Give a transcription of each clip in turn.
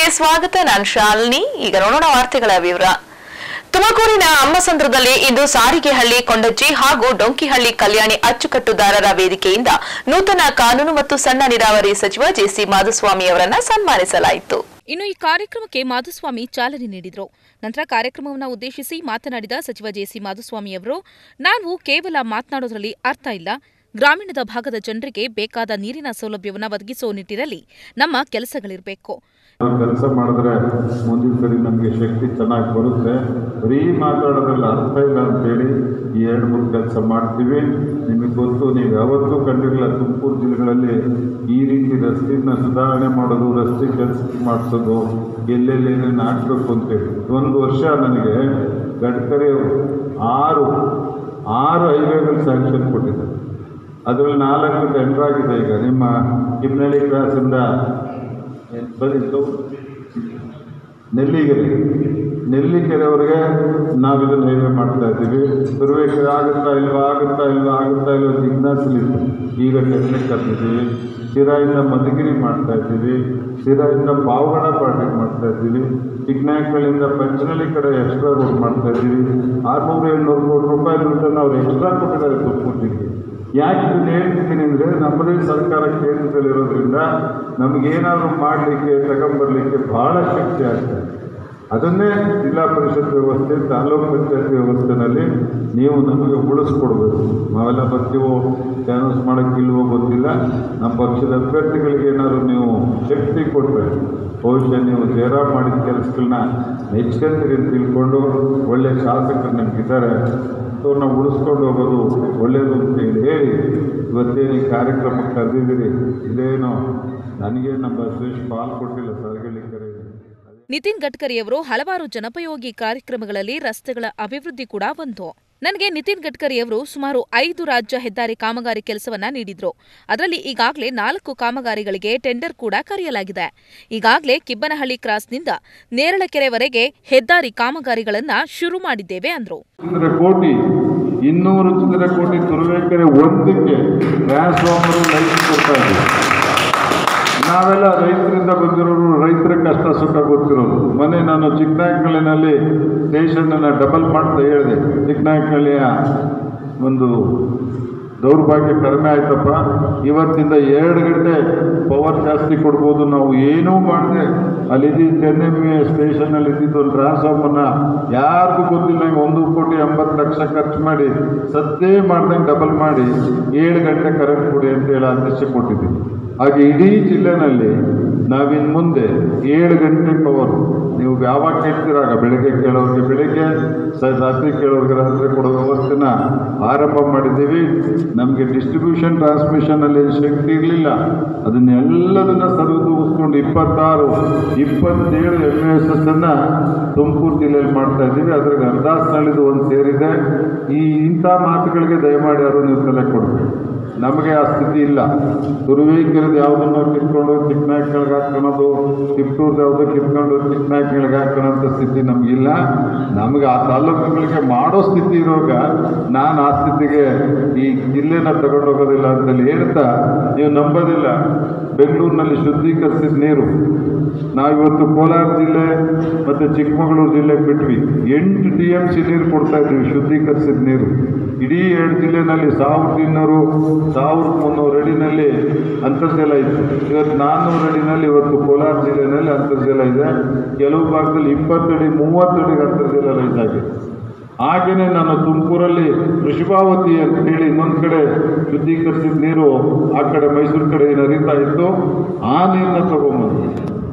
ವಾರ್ತೆಗಳಿಗೆ ಸ್ವಾಗತ ನಾನು ಶಾಲಿನಿ ಈಗ ನೋಡೋಣ ವಾರ್ತೆಗಳ ವಿವರ ತುಮಕೂರಿನ ಅಮ್ಮಸಂದ್ರದಲ್ಲಿ ಇಂದು ಸಾರಿಗೆಹಳ್ಳಿ ಕೊಂಡಜ್ಜಿ ಹಾಗೂ ಡೊಂಕಿಹಳ್ಳಿ ಕಲ್ಯಾಣಿ ಅಚ್ಚುಕಟ್ಟುದಾರರ ವೇದಿಕೆಯಿಂದ ನೂತನ ಕಾನೂನು ಮತ್ತು ಸಣ್ಣ ನೀರಾವರಿ ಸಚಿವ ಜೆಸಿ ಮಾಧುಸ್ವಾಮಿ ಅವರನ್ನ ಸನ್ಮಾನಿಸಲಾಯಿತು ಇನ್ನು ಈ ಕಾರ್ಯಕ್ರಮಕ್ಕೆ ಮಾಧುಸ್ವಾಮಿ ಚಾಲನೆ ನೀಡಿದರು ನಂತರ ಕಾರ್ಯಕ್ರಮವನ್ನು ಉದ್ದೇಶಿಸಿ ಮಾತನಾಡಿದ ಸಚಿವ ಜೆಸಿ ಮಾಧುಸ್ವಾಮಿ ಅವರು ನಾವು ಕೇವಲ ಮಾತನಾಡೋದ್ರಲ್ಲಿ ಅರ್ಥ ಇಲ್ಲ ಗ್ರಾಮೀಣದ ಭಾಗದ ಜನರಿಗೆ ಬೇಕಾದ ನೀರಿನ ಸೌಲಭ್ಯವನ್ನು ಒದಗಿಸುವ ನಿಟ್ಟಿನಲ್ಲಿ ನಮ್ಮ ಕೆಲಸಗಳಿರಬೇಕು ನಾವು ಕೆಲಸ ಮಾಡಿದ್ರೆ ಮುಂದಿನ ಸರಿ ನಮಗೆ ಶಕ್ತಿ ಚೆನ್ನಾಗಿ ಬರುತ್ತೆ ಬರೀ ಮಾತಾಡೋದ್ರಲ್ಲಿ ಅರ್ಥ ಇಲ್ಲ ಅಂತೇಳಿ ಈ ಎರಡು ಮೂರು ಕೆಲಸ ಮಾಡ್ತೀವಿ ನಿಮಗೆ ಗೊತ್ತು ನೀವು ಯಾವತ್ತೂ ಕಂಡಿರಲಿಲ್ಲ ತುಮಕೂರು ಜಿಲ್ಲೆಗಳಲ್ಲಿ ಈ ರೀತಿ ರಸ್ತೆನ ಸುಧಾರಣೆ ಮಾಡೋದು ರಸ್ತೆ ಕೆಲಸ ಮಾಡಿಸೋದು ಎಲ್ಲೆಲ್ಲಿ ಏನೇನು ಹಾಕ್ಬೇಕು ಅಂತೇಳಿ ಒಂದು ವರ್ಷ ನನಗೆ ಗಡ್ಕರಿ ಅವರು ಆರು ಆರು ಹೈವೇಗಳು ಸ್ಯಾಂಕ್ಷನ್ ಕೊಟ್ಟಿದ್ದಾರೆ ಅದರಲ್ಲಿ ನಾಲ್ಕು ಟೆಂಡರ್ ಆಗಿದೆ ಈಗ ನಿಮ್ಮ ಕಿಮ್ನಳ್ಳಿ ಕ್ರಾಸಿಂದ ಬಂದಿತ್ತು ನೆಲ್ಲಿಗೆರೆ ನೆಲ್ಲಿಕೆರೆವರೆಗೆ ನಾವು ಇದನ್ನು ಹೈವೇ ಮಾಡ್ತಾ ಇದ್ದೀವಿ ತುರುವೇಕೆರೆ ಆಗುತ್ತಾ ಇಲ್ವಾ ಆಗುತ್ತಾ ಇಲ್ವಾ ಆಗುತ್ತಾ ಇಲ್ವಾ ಜಿಜ್ಞಾಸಲಿತ್ತು ಈಗ ಟೆಕ್ನಿಕ್ ಕರ್ತಿದ್ದೀವಿ ಶಿರಾಯಿಂದ ಮಧುಗಿರಿ ಮಾಡ್ತಾ ಇದ್ದೀವಿ ಶಿರಾಯಿಂದ ಪಾವಗಡ ಪ್ರಾಜೆಕ್ಟ್ ಮಾಡ್ತಾ ಇದ್ದೀವಿ ಚಿಕ್ಕನಾಯಕಗಳಿಂದ ಪಂಚನಹಳ್ಳಿ ಕಡೆ ಎಕ್ಸ್ಟ್ರಾ ರೋಡ್ ಮಾಡ್ತಾ ಇದ್ದೀವಿ ಆರುನೂರು ಏಳ್ನೂರು ಕೋಟಿ ರೂಪಾಯಿ ದುಡ್ಡನ್ನು ಅವ್ರು ಎಕ್ಸ್ಟ್ರಾ ಕೊಟ್ಟಿದ್ದಾರೆ ತುಮಕೂರು ಜಿಲ್ಲೆಗೆ ಯಾಕೆ ಇದನ್ನ ಹೇಳ್ತಿದ್ದೀನಿ ಅಂದರೆ ನಮ್ಮದೇ ಸರ್ಕಾರ ಕೇಂದ್ರದಲ್ಲಿರೋದ್ರಿಂದ ನಮಗೇನಾದರೂ ಮಾಡಲಿಕ್ಕೆ ತಗೊಂಬರ್ಲಿಕ್ಕೆ ಬಹಳ ಶಕ್ತಿ ಆಗ್ತದೆ ಅದನ್ನೇ ಜಿಲ್ಲಾ ಪರಿಷತ್ ವ್ಯವಸ್ಥೆ ತಾಲೂಕು ಪಂಚಾಯತ್ ವ್ಯವಸ್ಥೆನಲ್ಲಿ ನೀವು ನಮಗೆ ಉಳಿಸ್ಕೊಡ್ಬೇಕು ನಾವೆಲ್ಲ ಬರ್ತೀವೋ ಕ್ಯಾನ್ವಸ್ ಮಾಡೋಕ್ಕಿಲ್ವೋ ಗೊತ್ತಿಲ್ಲ ನಮ್ಮ ಪಕ್ಷದ ಅಭ್ಯರ್ಥಿಗಳಿಗೆ ಏನಾದ್ರು ನೀವು ಶಕ್ತಿ ಕೊಟ್ಟರೆ ಬಹುಶಃ ನೀವು ಜಯರಾಮ್ ಮಾಡಿದ ಕೆಲಸಗಳನ್ನ ನೆಚ್ಕೊಂತೀರಿ ಅಂತ ತಿಳ್ಕೊಂಡು ಒಳ್ಳೆಯ ಶಾಸಕರು ನಮಗಿದ್ದಾರೆ ಅವ್ರನ್ನ ಉಳಿಸ್ಕೊಂಡು ಹೋಗೋದು ಒಳ್ಳೆಯದು ಅಂತ ಹೇಳಿ ಹೇಳಿ ಇವತ್ತೇನು ಈ ಕಾರ್ಯಕ್ರಮಕ್ಕೆ ಕರೆದಿದ್ದೀರಿ ಇದೇನು ನನಗೆ ನಮ್ಮ ಸುರೇಶ್ ಪಾಲ್ ಕೊಟ್ಟಿಲ್ಲ ಸರ್ಗಳಿ ಕರೆ ನಿತಿನ್ ಗಡ್ಕರಿಯವರು ಹಲವಾರು ಜನೋಪಯೋಗಿ ಕಾರ್ಯಕ್ರಮಗಳಲ್ಲಿ ರಸ್ತೆಗಳ ಅಭಿವೃದ್ಧಿ ಕೂಡ ಒಂದು ನನಗೆ ನಿತಿನ್ ಗಡ್ಕರಿಯವರು ಸುಮಾರು ಐದು ರಾಜ್ಯ ಹೆದ್ದಾರಿ ಕಾಮಗಾರಿ ಕೆಲಸವನ್ನ ನೀಡಿದ್ರು ಅದರಲ್ಲಿ ಈಗಾಗಲೇ ನಾಲ್ಕು ಕಾಮಗಾರಿಗಳಿಗೆ ಟೆಂಡರ್ ಕೂಡ ಕರೆಯಲಾಗಿದೆ ಈಗಾಗಲೇ ಕಿಬ್ಬನಹಳ್ಳಿ ಕ್ರಾಸ್ನಿಂದ ನೇರಳಕೆರೆವರೆಗೆ ಹೆದ್ದಾರಿ ಕಾಮಗಾರಿಗಳನ್ನ ಶುರು ಮಾಡಿದ್ದೇವೆ ಅಂದ್ರು ಚಿಲ್ಲರೆ ಕೋಟಿ ಇನ್ನೂರು ಚಿಲ್ಲರೆ ಕೋಟಿ ತುರುವೇಕೆರೆ ಒಂದಕ್ಕೆ ಟ್ರಾನ್ಸ್ಫಾರ್ಮರ್ ಲೈಟ್ ಕೊಡ್ತಾ ಇದ್ದೀವಿ ನಾವೆಲ್ಲ ರೈತರಿಂದ ಬಂದಿರೋರು ರೈತರ ಕಷ್ಟ ಸುಖ ಗೊತ್ತಿರೋರು ಮೊನ್ನೆ ನಾನು ಚಿಕ್ಕನಾಯಕನಹಳ್ಳಿನಲ್ಲಿ ಸ್ಟೇಷನನ್ನು ಡಬಲ್ ಮಾಡ್ತಾ ಹೇಳಿದೆ ಚಿಕ್ಕನಾಯಕನಹಳ್ಳಿಯ ಒಂದು ದೌರ್ಭಾಗ್ಯ ಕಡಿಮೆ ಆಯ್ತಪ್ಪ ಇವತ್ತಿಂದ ಎರಡು ಗಂಟೆ ಪವರ್ ಜಾಸ್ತಿ ಕೊಡ್ಬೋದು ನಾವು ಏನೂ ಮಾಡದೆ ಅಲ್ಲಿ ಇದ್ದಿದ್ದು ಎನ್ ಎಮ್ ಎ ಸ್ಟೇಷನಲ್ಲಿ ಇದ್ದಿದ್ದು ಒಂದು ಟ್ರಾನ್ಸ್ಫಾರ್ಮರ್ನ ಯಾರಿಗೂ ಗೊತ್ತಿಲ್ಲ ನಂಗೆ ಒಂದು ಕೋಟಿ ಎಂಬತ್ತು ಲಕ್ಷ ಖರ್ಚು ಮಾಡಿ ಸದ್ದೇ ಮಾಡ್ದಂಗೆ ಡಬಲ್ ಮಾಡಿ ಏಳು ಗಂಟೆ ಕರೆಂಟ್ ಕೊಡಿ ಅಂತೇಳಿ ಆದೇಶ ಕೊಟ್ಟಿದ್ದೀನಿ ಹಾಗೆ ಇಡೀ ಜಿಲ್ಲೆನಲ್ಲಿ ನಾವಿನ್ನು ಮುಂದೆ ಏಳು ಗಂಟೆ ಪವರ್ ನೀವು ಯಾವಾಗ ಕೇಳ್ತೀರಾಗ ಬೆಳಗ್ಗೆ ಕೇಳೋರಿಗೆ ಬೆಳಗ್ಗೆ ಸ ರಾತ್ರಿ ಕೇಳೋರಿಗೆ ರಾತ್ರಿ ಕೊಡೋ ವ್ಯವಸ್ಥೆನ ಆರಂಭ ಮಾಡಿದ್ದೀವಿ ನಮಗೆ ಡಿಸ್ಟ್ರಿಬ್ಯೂಷನ್ ಟ್ರಾನ್ಸ್ಮಿಷನಲ್ಲಿ ಶಕ್ತಿ ಇರಲಿಲ್ಲ ಅದನ್ನೆಲ್ಲದನ್ನ ಸರಿದೂಗಿಸ್ಕೊಂಡು ಇಪ್ಪತ್ತಾರು ಇಪ್ಪತ್ತೇಳು ಎಮ್ ಎಸ್ ಎಸ್ ಅನ್ನು ತುಮಕೂರು ಜಿಲ್ಲೆಯಲ್ಲಿ ಮಾಡ್ತಾ ಇದ್ದೀವಿ ಅದ್ರಾಗ ಅರ್ಧಾಸ್ನಳ್ಳಿದು ಒಂದು ಸೇರಿದೆ ಈ ಇಂಥ ಮಾತುಗಳಿಗೆ ದಯಮಾಡಿ ಯಾರು ನೀವು ತಲೆ ಕೊಡಬೇಕು ನಮಗೆ ಆ ಸ್ಥಿತಿ ಇಲ್ಲ ತುರುವೇಕೆರೆದು ಯಾವುದನ್ನು ಕಿತ್ಕೊಂಡು ಚಿಕ್ಕನಾಯಕಗಳಿಗೆ ಹಾಕ್ಕೊಳೋದು ತಿಪ್ಟೂರ್ದು ಯಾವುದೋ ಕಿತ್ಕೊಂಡು ಚಿಕ್ಕನಾಯಕಗಳಿಗೆ ಹಾಕೋಣಂಥ ಸ್ಥಿತಿ ನಮಗಿಲ್ಲ ನಮಗೆ ಆ ತಾಲೂಕುಗಳಿಗೆ ಮಾಡೋ ಸ್ಥಿತಿ ಇರುವಾಗ ನಾನು ಆ ಸ್ಥಿತಿಗೆ ಈ ಜಿಲ್ಲೆನ ತಗೊಂಡೋಗೋದಿಲ್ಲ ಅಂತೇಳಿ ಹೇಳ್ತಾ ನೀವು ನಂಬೋದಿಲ್ಲ ಬೆಂಗಳೂರಿನಲ್ಲಿ ಶುದ್ಧೀಕರಿಸಿದ ನೀರು ನಾವಿವತ್ತು ಕೋಲಾರ ಜಿಲ್ಲೆ ಮತ್ತು ಚಿಕ್ಕಮಗಳೂರು ಜಿಲ್ಲೆಗೆ ಬಿಟ್ವಿ ಎಂಟು ಟಿ ಎಮ್ ಸಿ ನೀರು ಕೊಡ್ತಾ ಇದ್ವಿ ಶುದ್ಧೀಕರಿಸಿದ ನೀರು ಇಡೀ ಎರಡು ಜಿಲ್ಲೆನಲ್ಲಿ ಸಾವಿರದ ಇನ್ನೂರು ಸಾವಿರದ ಮುನ್ನೂರು ಅಡಿನಲ್ಲಿ ಅಂತರ್ಜಲ ಇತ್ತು ಇವತ್ತು ನಾನ್ನೂರು ಅಡಿನಲ್ಲಿ ಇವತ್ತು ಕೋಲಾರ ಜಿಲ್ಲೆಯಲ್ಲಿ ಅಂತರ್ಜಲ ಇದೆ ಕೆಲವು ಭಾಗದಲ್ಲಿ ಇಪ್ಪತ್ತಡಿ ಮೂವತ್ತಡಿ ಅಂತರ್ಜಲ ರೈಸ್ ಆಗಿದೆ ಹಾಗೆಯೇ ನಾನು ತುಮಕೂರಲ್ಲಿ ಋಷಭಾವತಿ ಅಂತೇಳಿ ಇನ್ನೊಂದು ಕಡೆ ಶುದ್ಧೀಕರಿಸಿದ ನೀರು ಆ ಕಡೆ ಮೈಸೂರು ಕಡೆ ಏನು ಹರಿತಾ ಇತ್ತು ಆ ನೀರನ್ನ ತಗೊಂಬಂದು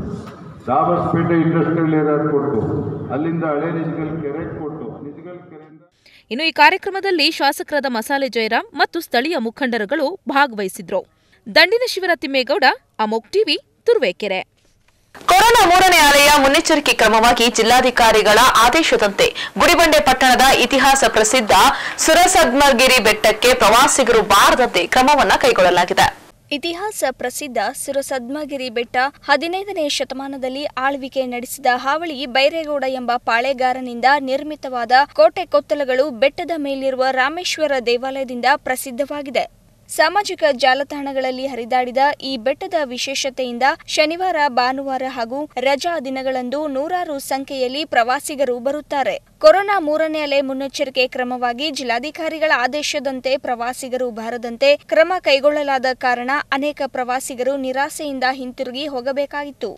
ದಾಬಸ್ಪೇಟೆ ಇಂಡಸ್ಟ್ರಿಯಲ್ ಏರಿಯಾ ಕೊಟ್ಟು ಅಲ್ಲಿಂದ ಹಳೆ ನಿಜಗಲ್ ಕೆರೆ ಕೊಟ್ಟು ನಿಜಗಲ್ ಕೆರೆಯಿಂದ ಇನ್ನು ಈ ಕಾರ್ಯಕ್ರಮದಲ್ಲಿ ಶಾಸಕರಾದ ಮಸಾಲೆ ಜಯರಾಮ್ ಮತ್ತು ಸ್ಥಳೀಯ ಮುಖಂಡರುಗಳು ಭಾಗವಹಿಸಿದ್ರು ದಂಡಿನ ಶಿವರ ತಿಮ್ಮೇಗೌಡ ಅಮೋಕ್ ಟಿವಿ ತುರುವೇಕೆರೆ ಕೊರೋನಾ ಮೂರನೇ ಅಲೆಯ ಮುನ್ನೆಚ್ಚರಿಕೆ ಕ್ರಮವಾಗಿ ಜಿಲ್ಲಾಧಿಕಾರಿಗಳ ಆದೇಶದಂತೆ ಗುಡಿಬಂಡೆ ಪಟ್ಟಣದ ಇತಿಹಾಸ ಪ್ರಸಿದ್ಧ ಸುರಸದ್ಮಗಿರಿ ಬೆಟ್ಟಕ್ಕೆ ಪ್ರವಾಸಿಗರು ಬಾರದಂತೆ ಕ್ರಮವನ್ನ ಕೈಗೊಳ್ಳಲಾಗಿದೆ ಇತಿಹಾಸ ಪ್ರಸಿದ್ಧ ಸುರಸದ್ಮಗಿರಿ ಬೆಟ್ಟ ಹದಿನೈದನೇ ಶತಮಾನದಲ್ಲಿ ಆಳ್ವಿಕೆ ನಡೆಸಿದ ಹಾವಳಿ ಬೈರೇಗೌಡ ಎಂಬ ಪಾಳೆಗಾರನಿಂದ ನಿರ್ಮಿತವಾದ ಕೋಟೆ ಕೊತ್ತಲಗಳು ಬೆಟ್ಟದ ಮೇಲಿರುವ ರಾಮೇಶ್ವರ ದೇವಾಲಯದಿಂದ ಪ್ರಸಿದ್ಧವಾಗಿದೆ ಸಾಮಾಜಿಕ ಜಾಲತಾಣಗಳಲ್ಲಿ ಹರಿದಾಡಿದ ಈ ಬೆಟ್ಟದ ವಿಶೇಷತೆಯಿಂದ ಶನಿವಾರ ಭಾನುವಾರ ಹಾಗೂ ರಜಾ ದಿನಗಳಂದು ನೂರಾರು ಸಂಖ್ಯೆಯಲ್ಲಿ ಪ್ರವಾಸಿಗರು ಬರುತ್ತಾರೆ ಕೊರೋನಾ ಮೂರನೇ ಅಲೆ ಮುನ್ನೆಚ್ಚರಿಕೆ ಕ್ರಮವಾಗಿ ಜಿಲ್ಲಾಧಿಕಾರಿಗಳ ಆದೇಶದಂತೆ ಪ್ರವಾಸಿಗರು ಬಾರದಂತೆ ಕ್ರಮ ಕೈಗೊಳ್ಳಲಾದ ಕಾರಣ ಅನೇಕ ಪ್ರವಾಸಿಗರು ನಿರಾಸೆಯಿಂದ ಹಿಂತಿರುಗಿ ಹೋಗಬೇಕಾಯಿತು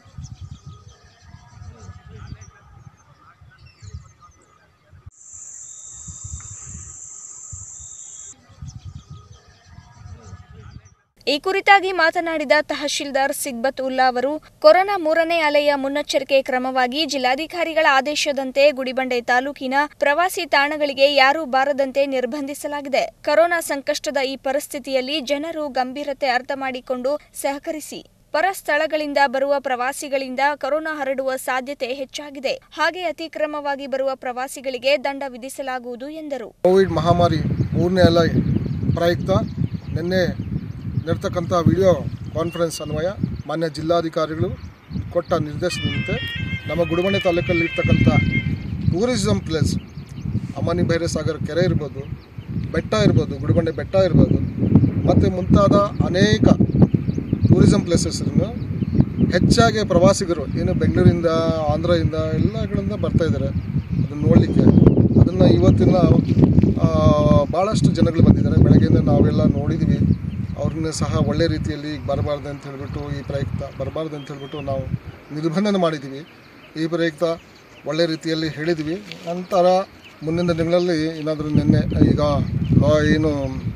ಈ ಕುರಿತಾಗಿ ಮಾತನಾಡಿದ ತಹಶೀಲ್ದಾರ್ ಸಿಗ್ಬತ್ ಉಲ್ಲಾ ಅವರು ಕೊರೋನಾ ಮೂರನೇ ಅಲೆಯ ಮುನ್ನೆಚ್ಚರಿಕೆ ಕ್ರಮವಾಗಿ ಜಿಲ್ಲಾಧಿಕಾರಿಗಳ ಆದೇಶದಂತೆ ಗುಡಿಬಂಡೆ ತಾಲೂಕಿನ ಪ್ರವಾಸಿ ತಾಣಗಳಿಗೆ ಯಾರೂ ಬಾರದಂತೆ ನಿರ್ಬಂಧಿಸಲಾಗಿದೆ ಕೊರೋನಾ ಸಂಕಷ್ಟದ ಈ ಪರಿಸ್ಥಿತಿಯಲ್ಲಿ ಜನರು ಗಂಭೀರತೆ ಅರ್ಥ ಮಾಡಿಕೊಂಡು ಸಹಕರಿಸಿ ಪರ ಸ್ಥಳಗಳಿಂದ ಬರುವ ಪ್ರವಾಸಿಗಳಿಂದ ಕೊರೋನಾ ಹರಡುವ ಸಾಧ್ಯತೆ ಹೆಚ್ಚಾಗಿದೆ ಹಾಗೆ ಅತಿಕ್ರಮವಾಗಿ ಬರುವ ಪ್ರವಾಸಿಗಳಿಗೆ ದಂಡ ವಿಧಿಸಲಾಗುವುದು ಎಂದರು ಕೋವಿಡ್ ಮಹಾಮಾರಿ ಮೂರನೇ ಅಲೆ ಪ್ರಯುಕ್ತ ನಿನ್ನೆ ನಡೆತಕ್ಕಂಥ ವಿಡಿಯೋ ಕಾನ್ಫರೆನ್ಸ್ ಅನ್ವಯ ಮಾನ್ಯ ಜಿಲ್ಲಾಧಿಕಾರಿಗಳು ಕೊಟ್ಟ ನಿರ್ದೇಶನದಂತೆ ನಮ್ಮ ಗುಡುಮಣೆ ತಾಲೂಕಲ್ಲಿ ಇರ್ತಕ್ಕಂಥ ಟೂರಿಸಂ ಪ್ಲೇಸ್ ಅಮಾನಿ ಭೈರಸಾಗರ್ ಕೆರೆ ಇರ್ಬೋದು ಬೆಟ್ಟ ಇರ್ಬೋದು ಗುಡುಬಂಡೆ ಬೆಟ್ಟ ಇರ್ಬೋದು ಮತ್ತು ಮುಂತಾದ ಅನೇಕ ಟೂರಿಸಂ ಪ್ಲೇಸಸ್ಸನ್ನು ಹೆಚ್ಚಾಗಿ ಪ್ರವಾಸಿಗರು ಏನು ಬೆಂಗಳೂರಿಂದ ಆಂಧ್ರದಿಂದ ಎಲ್ಲ ಕಡೆಯಿಂದ ಬರ್ತಾ ಇದ್ದಾರೆ ಅದನ್ನು ನೋಡಲಿಕ್ಕೆ ಅದನ್ನು ಇವತ್ತಿನ ಆ, ಭಾಳಷ್ಟು ಜನಗಳು ಬಂದಿದ್ದಾರೆ ಬೆಳಗ್ಗೆಯಿಂದ ನಾವೆಲ್ಲ ನೋಡಿದ್ದೀವಿ ಅವ್ರನ್ನ ಸಹ ಒಳ್ಳೆ ರೀತಿಯಲ್ಲಿ ಈಗ ಬರಬಾರ್ದು ಅಂತ ಹೇಳ್ಬಿಟ್ಟು ಈ ಪ್ರಯುಕ್ತ ಬರಬಾರ್ದು ಅಂತ ಹೇಳ್ಬಿಟ್ಟು ನಾವು ನಿರ್ಬಂಧನ ಮಾಡಿದ್ದೀವಿ ಈ ಪ್ರಯುಕ್ತ ಒಳ್ಳೆ ರೀತಿಯಲ್ಲಿ ಹೇಳಿದ್ವಿ ನಂತರ ಮುಂದಿನ ದಿನಗಳಲ್ಲಿ ಏನಾದರೂ ನಿನ್ನೆ ಈಗ ಆ, ಏನು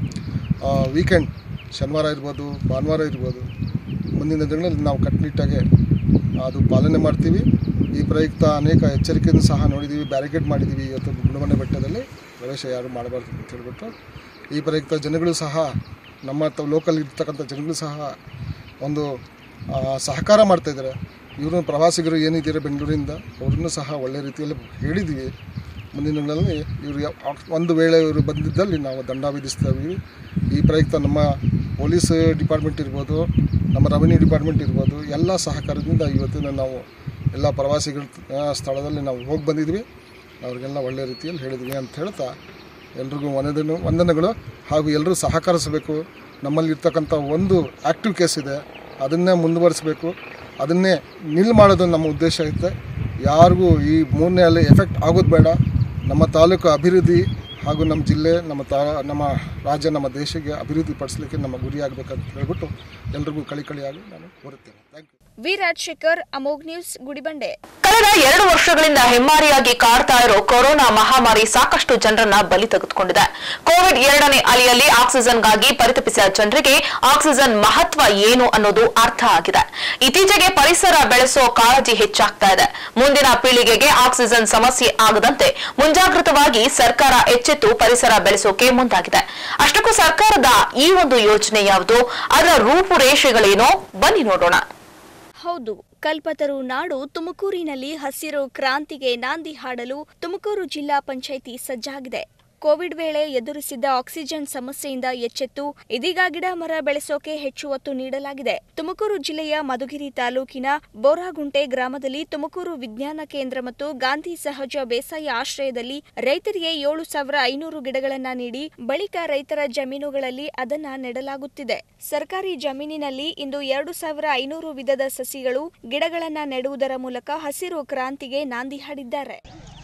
ವೀಕೆಂಡ್ ಶನಿವಾರ ಇರ್ಬೋದು ಭಾನುವಾರ ಇರ್ಬೋದು ಮುಂದಿನ ದಿನಗಳಲ್ಲಿ ನಾವು ಕಟ್ಟುನಿಟ್ಟಾಗಿ ಅದು ಪಾಲನೆ ಮಾಡ್ತೀವಿ ಈ ಪ್ರಯುಕ್ತ ಅನೇಕ ಎಚ್ಚರಿಕೆಯನ್ನು ಸಹ ನೋಡಿದ್ದೀವಿ ಬ್ಯಾರಿಕೇಡ್ ಮಾಡಿದ್ದೀವಿ ಇವತ್ತು ಗುಂಡಮನೆ ಬೆಟ್ಟದಲ್ಲಿ ಪ್ರವೇಶ ಯಾರು ಮಾಡಬಾರ್ದು ಅಂತ ಹೇಳ್ಬಿಟ್ಟು ಈ ಪ್ರಯುಕ್ತ ಜನಗಳು ಸಹ ನಮ್ಮ ತ ಲೋಕಲ್ ಇರ್ತಕ್ಕಂಥ ಜನಗಳು ಸಹ ಒಂದು ಆ, ಸಹಕಾರ ಮಾಡ್ತಾಯಿದ್ದಾರೆ ಇವರು ಪ್ರವಾಸಿಗರು ಏನಿದ್ದಾರೆ ಬೆಂಗಳೂರಿಂದ ಅವ್ರನ್ನೂ ಸಹ ಒಳ್ಳೆ ರೀತಿಯಲ್ಲಿ ಹೇಳಿದ್ದೀವಿ ಮುಂದಿನ ದಿನಗಳಲ್ಲಿ ಇವರು ಯಾವ- ಒಂದು ವೇಳೆ ಇವರು ಬಂದಿದ್ದಲ್ಲಿ ನಾವು ದಂಡ ವಿಧಿಸ್ತಾ ಇದ್ದೀವಿ ಈ ಪ್ರಯುಕ್ತ ನಮ್ಮ ಪೊಲೀಸ್ ಡಿಪಾರ್ಟ್ಮೆಂಟ್ ಇರ್ಬೋದು ನಮ್ಮ ರೆವಿನ್ಯೂ ಡಿಪಾರ್ಟ್ಮೆಂಟ್ ಇರ್ಬೋದು ಎಲ್ಲ ಸಹಕಾರದಿಂದ ಇವತ್ತಿನ ನಾವು ಎಲ್ಲ ಪ್ರವಾಸಿಗಳ ಆ, ಸ್ಥಳದಲ್ಲಿ ನಾವು ಹೋಗಿ ಬಂದಿದ್ವಿ ಅವ್ರಿಗೆಲ್ಲ ಒಳ್ಳೆ ರೀತಿಯಲ್ಲಿ ಹೇಳಿದ್ವಿ ಅಂತ ಹೇಳ್ತಾ ಎಲ್ರಿಗೂ ವಂದನೆ ವಂದನೆಗಳು ಹಾಗೂ ಎಲ್ಲರೂ ಸಹಕರಿಸಬೇಕು ನಮ್ಮಲ್ಲಿ ಇರ್ತಕ್ಕಂಥ ಒಂದು ಆ್ಯಕ್ಟಿವ್ ಕೇಸ್ ಇದೆ ಅದನ್ನೇ ಮುಂದುವರಿಸಬೇಕು ಅದನ್ನೇ ನಿಲ್ ಮಾಡೋದು ನಮ್ಮ ಉದ್ದೇಶ ಐತೆ ಯಾರಿಗೂ ಈ ಮೂರನೇ ಅಲೆ ಎಫೆಕ್ಟ್ ಆಗೋದು ಬೇಡ ನಮ್ಮ ತಾಲೂಕು ಅಭಿವೃದ್ಧಿ ಹಾಗೂ ನಮ್ಮ ಜಿಲ್ಲೆ ನಮ್ಮ ತಾ ನಮ್ಮ ರಾಜ್ಯ ನಮ್ಮ ದೇಶಕ್ಕೆ ಅಭಿವೃದ್ಧಿ ಪಡಿಸಲಿಕ್ಕೆ ನಮ್ಮ ಗುರಿ ಆಗಬೇಕಂತ ಹೇಳ್ಬಿಟ್ಟು ಎಲ್ರಿಗೂ ಕಳಿ ಕಳಿಯಾಗಿ ನಾನು ಕೋರುತ್ತೇನೆ thank you V Rajashekar Amogh news Gudibande ಕಳೆದ ಎರಡು ವರ್ಷಗಳಿಂದ ಹೆಮ್ಮಾರಿಯಾಗಿ ಕಾಡ್ತಾ ಇರೋ ಕೊರೋನಾ ಮಹಾಮಾರಿ ಸಾಕಷ್ಟು ಜನರನ್ನ ಬಲಿ ತೆಗೆದುಕೊಂಡಿದೆ ಕೋವಿಡ್ ಎರಡನೇ ಅಲೆಯಲ್ಲಿ ಆಕ್ಸಿಜನ್ಗಾಗಿ ಪರಿತಪಿಸಿದ ಜನರಿಗೆ ಆಕ್ಸಿಜನ್ ಮಹತ್ವ ಏನು ಅನ್ನೋದು ಅರ್ಥ ಆಗಿದೆ ಇತ್ತೀಚೆಗೆ ಪರಿಸರ ಬೆಳೆಸೋ ಕಾಳಜಿ ಹೆಚ್ಚಾಗ್ತಾ ಇದೆ ಮುಂದಿನ ಪೀಳಿಗೆಗೆ ಆಕ್ಸಿಜನ್ ಸಮಸ್ಯೆ ಆಗದಂತೆ ಮುಂಜಾಗೃತವಾಗಿ ಸರ್ಕಾರ ಎಚ್ಚೆತ್ತು ಪರಿಸರ ಬೆಳೆಸೋಕೆ ಮುಂದಾಗಿದೆ ಅಷ್ಟಕ್ಕೂ ಸರ್ಕಾರದ ಈ ಒಂದು ಯೋಜನೆ ಯಾವುದು ಅದರ ರೂಪುರೇಷೆಗಳೇನೋ ಬನ್ನಿ ನೋಡೋಣ ಹೌದು ಕಲ್ಪತರು ನಾಡು ತುಮಕೂರಿನಲ್ಲಿ ಹಸಿರು ಕ್ರಾಂತಿಗೆ ನಾಂದಿ ಹಾಡಲು ತುಮಕೂರು ಜಿಲ್ಲಾ ಪಂಚಾಯಿತಿ ಸಜ್ಜಾಗಿದೆ ಕೋವಿಡ್ ವೇಳೆ ಎದುರಿಸಿದ್ದ ಆಕ್ಸಿಜನ್ ಸಮಸ್ಯೆಯಿಂದ ಎಚ್ಚೆತ್ತು ಇದೀಗ ಗಿಡ ಮರ ಬೆಳೆಸೋಕೆ ಹೆಚ್ಚು ಒತ್ತು ನೀಡಲಾಗಿದೆ ತುಮಕೂರು ಜಿಲ್ಲೆಯ ಮಧುಗಿರಿ ತಾಲೂಕಿನ ಬೋರಾಗುಂಟೆ ಗ್ರಾಮದಲ್ಲಿ ತುಮಕೂರು ವಿಜ್ಞಾನ ಕೇಂದ್ರ ಮತ್ತು ಗಾಂಧಿ ಸಹಜ ಬೇಸಾಯ ಆಶ್ರಯದಲ್ಲಿ ರೈತರಿಗೆ ಏಳು ಸಾವಿರ ಐನೂರು ಗಿಡಗಳನ್ನ ನೀಡಿ ಬಳಿಕ ರೈತರ ಜಮೀನುಗಳಲ್ಲಿ ಅದನ್ನ ನೆಡಲಾಗುತ್ತಿದೆ ಸರ್ಕಾರಿ ಜಮೀನಿನಲ್ಲಿ ಇಂದು ಎರಡು ಸಾವಿರ ಐನೂರು ವಿಧದ ಸಸಿಗಳು ಗಿಡಗಳನ್ನ ನೆಡುವುದರ ಮೂಲಕ ಹಸಿರು ಕ್ರಾಂತಿಗೆ ನಾಂದಿ ಹಾಡಿದ್ದಾರೆ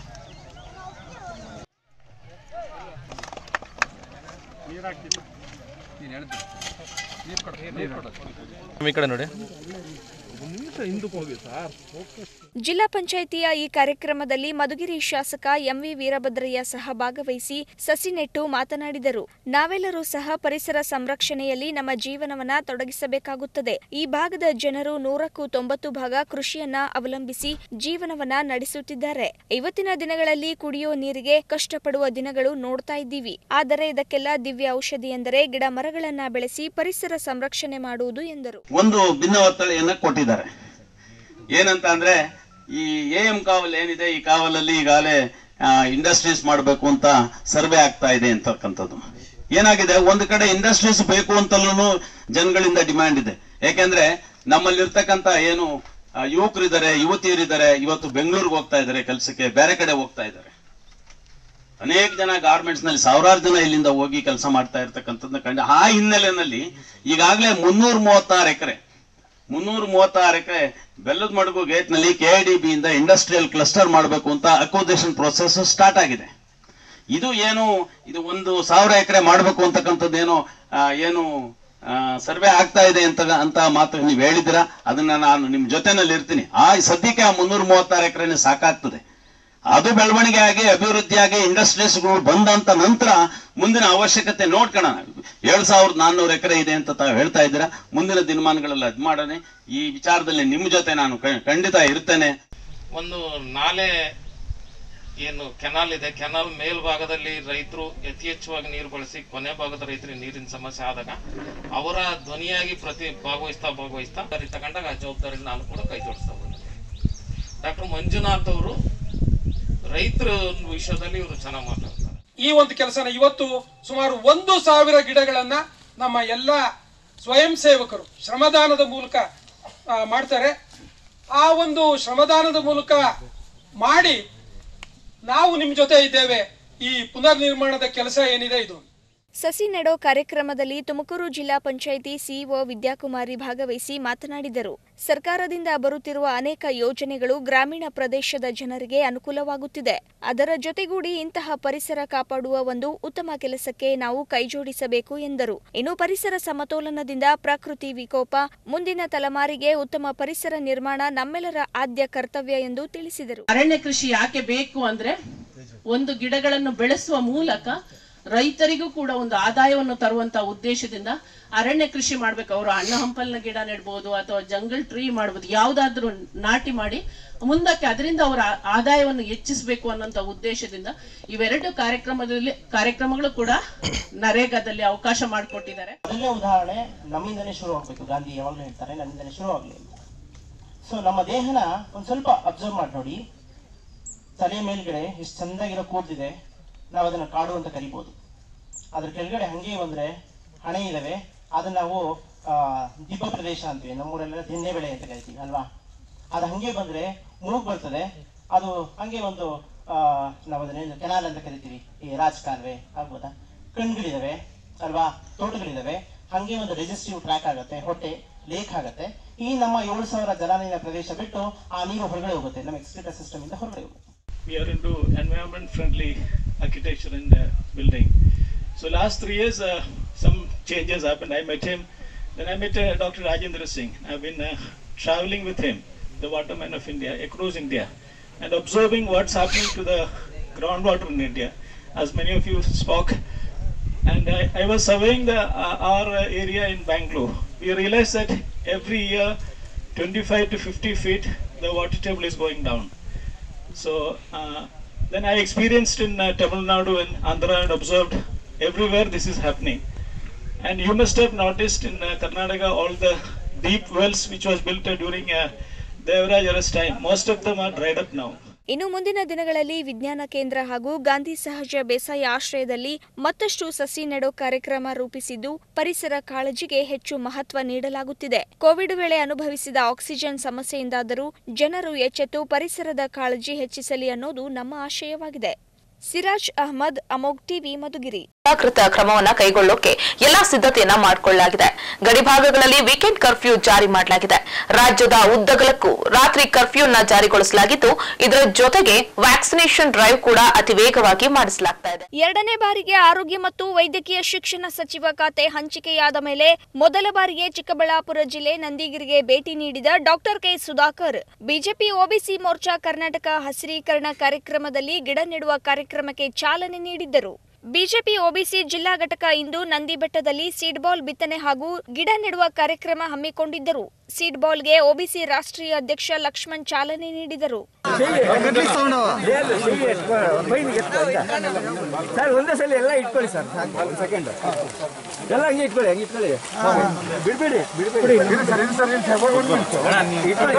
ಈ ಕಡೆ ನೋಡಿ ಜಿಲ್ಲಾ ಪಂಚಾಯಿತಿಯ ಈ ಕಾರ್ಯಕ್ರಮದಲ್ಲಿ ಮಧುಗಿರಿ ಶಾಸಕ ಎಂವಿ ವೀರಭದ್ರಯ್ಯ ಸಹ ಭಾಗವಹಿಸಿ ಸಸಿ ನೆಟ್ಟು ಮಾತನಾಡಿದರು ನಾವೆಲ್ಲರೂ ಸಹ ಪರಿಸರ ಸಂರಕ್ಷಣೆಯಲ್ಲಿ ನಮ್ಮ ಜೀವನವನ್ನ ತೊಡಗಿಸಬೇಕಾಗುತ್ತದೆ ಈ ಭಾಗದ ಜನರು ನೂರಕ್ಕೂ ತೊಂಬತ್ತು ಭಾಗ ಕೃಷಿಯನ್ನ ಅವಲಂಬಿಸಿ ಜೀವನವನ್ನ ನಡೆಸುತ್ತಿದ್ದಾರೆ ಇವತ್ತಿನ ದಿನಗಳಲ್ಲಿ ಕುಡಿಯೋ ನೀರಿಗೆ ಕಷ್ಟಪಡುವ ದಿನಗಳು ನೋಡ್ತಾ ಇದ್ದೀವಿ ಆದರೆ ಇದಕ್ಕೆಲ್ಲ ದಿವ್ಯ ಔಷಧಿ ಎಂದರೆ ಗಿಡ ಮರಗಳನ್ನ ಬೆಳೆಸಿ ಪರಿಸರ ಸಂರಕ್ಷಣೆ ಮಾಡುವುದು ಎಂದರು ಒಂದು ಭಿನ್ನ ಒತ್ತಳೆಯನ್ನ ಕೊಟ್ಟಿದ್ದಾರೆ ಏನಂತ ಅಂದ್ರೆ ಈ ಎ ಎಂ ಕಾವಲ್ ಏನಿದೆ ಈ ಕಾವಲಲ್ಲಿ ಈಗಾಗಲೇ ಇಂಡಸ್ಟ್ರೀಸ್ ಮಾಡಬೇಕು ಅಂತ ಸರ್ವೆ ಆಗ್ತಾ ಇದೆ ಅಂತಕ್ಕಂಥದ್ದು ಏನಾಗಿದೆ ಒಂದು ಕಡೆ ಇಂಡಸ್ಟ್ರೀಸ್ ಬೇಕು ಅಂತಲೂ ಜನಗಳಿಂದ ಡಿಮ್ಯಾಂಡ್ ಇದೆ ಯಾಕೆಂದ್ರೆ ನಮ್ಮಲ್ಲಿರ್ತಕ್ಕಂಥ ಏನು ಆ, ಯುವಕರಿದ್ದಾರೆ ಯುವತಿಯರಿದ್ದಾರೆ ಇವತ್ತು ಬೆಂಗಳೂರಿಗೆ ಹೋಗ್ತಾ ಇದ್ದಾರೆ ಕೆಲಸಕ್ಕೆ ಬೇರೆ ಕಡೆ ಹೋಗ್ತಾ ಇದ್ದಾರೆ ಅನೇಕ ಜನ ಗಾರ್ಮೆಂಟ್ಸ್ ನಲ್ಲಿ ಸಾವಿರಾರು ಜನ ಇಲ್ಲಿಂದ ಹೋಗಿ ಕೆಲಸ ಮಾಡ್ತಾ ಇರ್ತಕ್ಕಂಥದ್ದನ್ನ ಕಂಡು ಆ ಹಿನ್ನೆಲೆಯಲ್ಲಿ ಈಗಾಗಲೇ ಮುನ್ನೂರ ಮೂವತ್ತಾರು ಎಕರೆ ಮುನ್ನೂರ ಮೂವತ್ತಾರು ಎಕರೆ ಬೆಲ್ಲದ ಮಡಗು ಗೇಟ್ ನಲ್ಲಿ ಕೆಐಡಿಬಿ ಇಂದ ಇಂಡಸ್ಟ್ರಿಯಲ್ ಕ್ಲಸ್ಟರ್ ಮಾಡಬೇಕು ಅಂತ ಅಕ್ವಿಸಿಷನ್ ಪ್ರೊಸೆಸ್ ಸ್ಟಾರ್ಟ್ ಆಗಿದೆ ಇದು ಏನು ಇದು ಒಂದು ಸಾವಿರ ಎಕರೆ ಮಾಡಬೇಕು ಅಂತಕ್ಕಂಥದ್ದೇನು ಆ, ಏನು ಸರ್ವೆ ಆಗ್ತಾ ಇದೆ ಅಂತ ಅಂತ ಮಾತು ನೀವು ಹೇಳಿದಿರ ಅದನ್ನ ನಾನು ನಿಮ್ ಜೊತೆನಲ್ಲಿ ಇರ್ತೀನಿ ಆ ಸದ್ಯಕ್ಕೆ ಆ ಮುನ್ನೂರ ಮೂವತ್ತಾರು ಎಕರೆನೇ ಸಾಕಾಗ್ತದೆ ಅದು ಬೆಳವಣಿಗೆ ಆಗಿ ಅಭಿವೃದ್ಧಿಯಾಗಿ ಇಂಡಸ್ಟ್ರೀಸ್ಗಳು ಬಂದಂತ ನಂತರ ಮುಂದಿನ ಅವಶ್ಯಕತೆ ನೋಡ್ಕೊಳ್ಳೋಣ ಏಳು ಸಾವಿರದ ನಾನ್ನೂರು ಎಕರೆ ಇದೆ ಅಂತ ತಾವು ಹೇಳ್ತಾ ಇದ್ದೀರಾ ಮುಂದಿನ ದಿನಮಾನಗಳೆಲ್ಲ ಇದು ಮಾಡೋಣ ಈ ವಿಚಾರದಲ್ಲಿ ನಿಮ್ಮ ಜೊತೆ ನಾನು ಕ- ಖಂಡಿತ ಇರ್ತೇನೆ ಒಂದು ನಾಲೆ ಏನು ಕೆನಾಲ್ ಇದೆ ಕೆನಾಲ್ ಮೇಲ್ಭಾಗದಲ್ಲಿ ರೈತರು ಅತಿ ಹೆಚ್ಚುವಾಗಿ ನೀರು ಬಳಸಿ ಕೊನೆ ಭಾಗದ ರೈತರಿಗೆ ನೀರಿನ ಸಮಸ್ಯೆ ಆದಾಗ ಅವರ ಧ್ವನಿಯಾಗಿ ಪ್ರತಿ ಭಾಗವಹಿಸ್ತಾ ಭಾಗವಹಿಸ್ತಾ ಸರಿ ತಗೊಂಡಾಗ ಆ ಜವಾಬ್ದಾರಿ ನಾನು ಕೂಡ ಕೈ ಜೋಡಿಸ್ತಾ ಬಂದೆ ಡಾಕ್ಟರ್ ಮಂಜುನಾಥ್ ಅವರು ರೈತರ ವಿಷಯದಲ್ಲಿ ಇವರು ಚೆನ್ನಾಗಿ ಮಾತಾಡ್ತಾರೆ ಈ ಒಂದು ಕೆಲಸನ ಇವತ್ತು ಸುಮಾರು ಒಂದು ಸಾವಿರ ಗಿಡಗಳನ್ನ ನಮ್ಮ ಎಲ್ಲ ಸ್ವಯಂ ಸೇವಕರು ಶ್ರಮದಾನದ ಮೂಲಕ ಆ, ಮಾಡ್ತಾರೆ ಆ ಒಂದು ಶ್ರಮದಾನದ ಮೂಲಕ ಮಾಡಿ ನಾವು ನಿಮ್ಮ ಜೊತೆ ಇದ್ದೇವೆ ಈ ಪುನರ್ ನಿರ್ಮಾಣದ ಕೆಲಸ ಏನಿದೆ ಇದು ಸಸಿ ನೆಡೋ ಕಾರ್ಯಕ್ರಮದಲ್ಲಿ ತುಮಕೂರು ಜಿಲ್ಲಾ ಪಂಚಾಯಿತಿ ಸಿಇಒ ವಿದ್ಯಾಕುಮಾರಿ ಭಾಗವಹಿಸಿ ಮಾತನಾಡಿದರು ಸರ್ಕಾರದಿಂದ ಬರುತ್ತಿರುವ ಅನೇಕ ಯೋಜನೆಗಳು ಗ್ರಾಮೀಣ ಪ್ರದೇಶದ ಜನರಿಗೆ ಅನುಕೂಲವಾಗುತ್ತಿದೆ ಅದರ ಜೊತೆಗೂಡಿ ಇಂತಹ ಪರಿಸರ ಕಾಪಾಡುವ ಒಂದು ಉತ್ತಮ ಕೆಲಸಕ್ಕೆ ನಾವು ಕೈಜೋಡಿಸಬೇಕು ಎಂದರು ಇನ್ನು ಪರಿಸರ ಸಮತೋಲನದಿಂದ ಪ್ರಕೃತಿ ವಿಕೋಪ ಮುಂದಿನ ತಲೆಮಾರಿಗೆ ಉತ್ತಮ ಪರಿಸರ ನಿರ್ಮಾಣ ನಮ್ಮೆಲ್ಲರ ಆದ್ಯ ಕರ್ತವ್ಯ ಎಂದು ತಿಳಿಸಿದರು ಅರಣ್ಯ ಕೃಷಿ ಯಾಕೆ ಬೇಕು ಅಂದ್ರೆ ಒಂದು ಗಿಡಗಳನ್ನು ಬೆಳೆಸುವ ಮೂಲಕ ರೈತರಿಗೂ ಕೂಡ ಒಂದು ಆದಾಯವನ್ನು ತರುವಂತ ಉದ್ದೇಶದಿಂದ ಅರಣ್ಯ ಕೃಷಿ ಮಾಡ್ಬೇಕು ಅವರು ಹಣ್ಣು ಹಂಪಲಿನ ಗಿಡ ನೆಡ್ಬೋದು ಅಥವಾ ಜಂಗಲ್ ಟ್ರೀ ಮಾಡ್ಬೋದು ಯಾವ್ದಾದ್ರು ನಾಟಿ ಮಾಡಿ ಮುಂದಕ್ಕೆ ಅದರಿಂದ ಅವರ ಆ- ಆದಾಯವನ್ನು ಹೆಚ್ಚಿಸಬೇಕು ಅನ್ನೋಂತ ಉದ್ದೇಶದಿಂದ ಇವೆರಡು ಕಾರ್ಯಕ್ರಮದಲ್ಲಿ ಕಾರ್ಯಕ್ರಮಗಳು ಕೂಡ ನರೇಗಾದಲ್ಲಿ ಅವಕಾಶ ಮಾಡಿಕೊಟ್ಟಿದ್ದಾರೆ ಮೊದಲನೇ ಉದಾಹರಣೆ ನಮ್ಮಿಂದನೇ ಶುರು ಆಗ್ಬೇಕು ಗಾಂಧಿ ಯಾವಾಗಲೂ ಹೇಳ್ತಾರೆ ನಮ್ಮಿಂದನೇ ಶುರು ಆಗ್ಲಿ ಸೊ ನಮ್ಮ ದೇಹನ ಒಂದ್ ಸ್ವಲ್ಪ ಅಬ್ಸರ್ವ್ ಮಾಡಿ ನೋಡಿ ತಲೆ ಮೇಲ್ಗಡೆ ಇಷ್ಟು ಚಂದಾಗಿರೋ ಕೂದಲಿದೆ ನಾವು ಅದನ್ನ ಕಾಡು ಅಂತ ಕರಿಬೋದು ಅದ್ರ ಕೆಳಗಡೆ ಹಂಗೆ ಬಂದ್ರೆ ಹಣೆ ಇದಾವೆ ಅದನ್ನ ನಾವು ಆ, ದಿಬ್ಬ ಪ್ರದೇಶ ಅಂತೀವಿ ನಮ್ಮೂರಲ್ಲೆಲ್ಲ ದಿನ್ನೆ ಬೆಳೆ ಅಂತ ಕರಿತೀವಿ ಅಲ್ವಾ ಅದು ಹಂಗೆ ಬಂದ್ರೆ ಮೂಗ್ ಬರ್ತದೆ ಅದು ಹಂಗೆ ಒಂದು ಆ, ನಾವು ಅದನ್ನೇನು ಕೆನಾಲ್ ಅಂತ ಕರಿತೀವಿ ಈ ರಾಜ್ ಕಾಲುವೆ ಆಗ್ಬೋದಾ ಕಣ್ಗಳಿದಾವೆ ಅಲ್ವಾ ತೋಟಗಳಿದಾವೆ ಹಂಗೆ ಒಂದು ರೆಜಿಸ್ಟ್ರಿವ್ ಟ್ರ್ಯಾಕ್ ಆಗುತ್ತೆ ಹೊಟ್ಟೆ ಲೇಕ್ ಆಗುತ್ತೆ ಈ ನಮ್ಮ ಏಳು ಸಾವಿರ ಜಲಾನಯನ ಪ್ರದೇಶ ಬಿಟ್ಟು ಆ ನೀರು ಹೊರಗಡೆ ಹೋಗುತ್ತೆ ನಮ್ಮ ಎಕ್ಸ್ಕ್ರಿಟರ್ ಸಿಸ್ಟಮ್ ಇಂದ ಹೊರಗಡೆ ಹೋಗುತ್ತೆ we are into environment friendly architecture in the building. So last three years, uh, some changes happened. I met him. Then I met uh, Dr. Rajendra Singh. I've been uh, traveling with him, the waterman of India, across India, and observing what's happening to the groundwater in India. As many of you spoke, and I, I was surveying the uh, our uh, area in Bangalore. We realized that every year, 25 to 50 feet, the water table is going down. So uh, then I experienced in uh, Tamil Nadu and Andhra and observed everywhere this is happening. And you must have noticed in uh, Karnataka all the deep wells which was built uh, during uh, Devaraj Ara's time. Most of them are dried up now. ಇನ್ನು ಮುಂದಿನ ದಿನಗಳಲ್ಲಿ ವಿಜ್ಞಾನ ಕೇಂದ್ರ ಹಾಗೂ ಗಾಂಧಿ ಸಹಜ ಬೇಸಾಯ ಆಶ್ರಯದಲ್ಲಿ ಮತ್ತಷ್ಟು ಸಸಿ ನೆಡೋ ಕಾರ್ಯಕ್ರಮ ರೂಪಿಸಿದ್ದು ಪರಿಸರ ಕಾಳಜಿಗೆ ಹೆಚ್ಚು ಮಹತ್ವ ನೀಡಲಾಗುತ್ತಿದೆ ಕೋವಿಡ್ ವೇಳೆ ಅನುಭವಿಸಿದ ಆಕ್ಸಿಜನ್ ಸಮಸ್ಯೆಯಿಂದಾದರೂ ಜನರು ಎಚ್ಚೆತ್ತು ಪರಿಸರದ ಕಾಳಜಿ ಹೆಚ್ಚಿಸಲಿ ಅನ್ನೋದು ನಮ್ಮ ಆಶಯವಾಗಿದೆ ಸಿರಾಜ್ ಅಹಮದ್ ಅಮೋಗ್ ಟಿವಿ ಮಧುಗಿರಿ ಮುಂಜಾಗ್ರತಾ ಕ್ರಮವನ್ನ ಕೈಗೊಳ್ಳೋಕೆ ಎಲ್ಲಾ ಸಿದ್ಧತೆಯನ್ನ ಮಾಡಿಕೊಳ್ಳಲಾಗಿದೆ ಗಡಿಭಾಗಗಳಲ್ಲಿ ವೀಕೆಂಡ್ ಕರ್ಫ್ಯೂ ಜಾರಿ ಮಾಡಲಾಗಿದೆ ರಾಜ್ಯದ ಉದ್ದಗಲಕ್ಕೂ ರಾತ್ರಿ ಕರ್ಫ್ಯೂನ ಜಾರಿಗೊಳಿಸಲಾಗಿದ್ದು ಇದರ ಜೊತೆಗೆ ವ್ಯಾಕ್ಸಿನೇಷನ್ ಡ್ರೈವ್ ಕೂಡ ಅತಿ ವೇಗವಾಗಿ ಮಾಡಿಸಲಾಗ್ತಾ ಇದೆ ಎರಡನೇ ಬಾರಿಗೆ ಆರೋಗ್ಯ ಮತ್ತು ವೈದ್ಯಕೀಯ ಶಿಕ್ಷಣ ಸಚಿವ ಖಾತೆ ಹಂಚಿಕೆಯಾದ ಮೇಲೆ ಮೊದಲ ಬಾರಿಗೆ ಚಿಕ್ಕಬಳ್ಳಾಪುರ ಜಿಲ್ಲೆ ನಂದಿಗಿರಿಗೆ ಭೇಟಿ ನೀಡಿದ doctor K Sudhakar BJP OBC Morcha Karnataka ಹಸಿರೀಕರಣ ಕಾರ್ಯಕ್ರಮದಲ್ಲಿ ಗಿಡ ನೆಡುವ ಕಾರ್ಯಕ್ರಮಕ್ಕೆ ಚಾಲನೆ ನೀಡಿದ್ದರು ಬಿಜೆಪಿ ಒಬಿಸಿ ಜಿಲ್ಲಾ ಘಟಕ ಇಂದು ನಂದಿ ಬೆಟ್ಟದಲ್ಲಿ ಸೀಡ್ ಬಾಲ್ ಬಿತ್ತನೆ ಹಾಗೂ ಗಿಡ ನೆಡುವ ಕಾರ್ಯಕ್ರಮ ಹಮ್ಮಿಕೊಂಡಿದ್ದರು ಸೀಡ್ ಬಾಲ್ಗೆ ಒಬಿಸಿ ರಾಷ್ಟ್ರೀಯ ಅಧ್ಯಕ್ಷ ಲಕ್ಷ್ಮಣ್ ಚಾಲನೆ ನೀಡಿದರು ಸರ್ ಒಂದೇ ಸಲ ಎಲ್ಲ ಇಟ್ಕೊಳ್ಳಿ ಸರ್ ಒಂದು ಸೆಕೆಂಡ್ ಎಲ್ಲ ಹಂಗೆ ಇಟ್ಕೊಳ್ಳಿ ಹಂಗೆ ಇಟ್ಕೊಳ್ಳಿ ಬಿಡ್ಬೇಡಿ ಬಿಡ್ಬೇಡಿ ಇಟ್ಕೊಳ್ಳಿ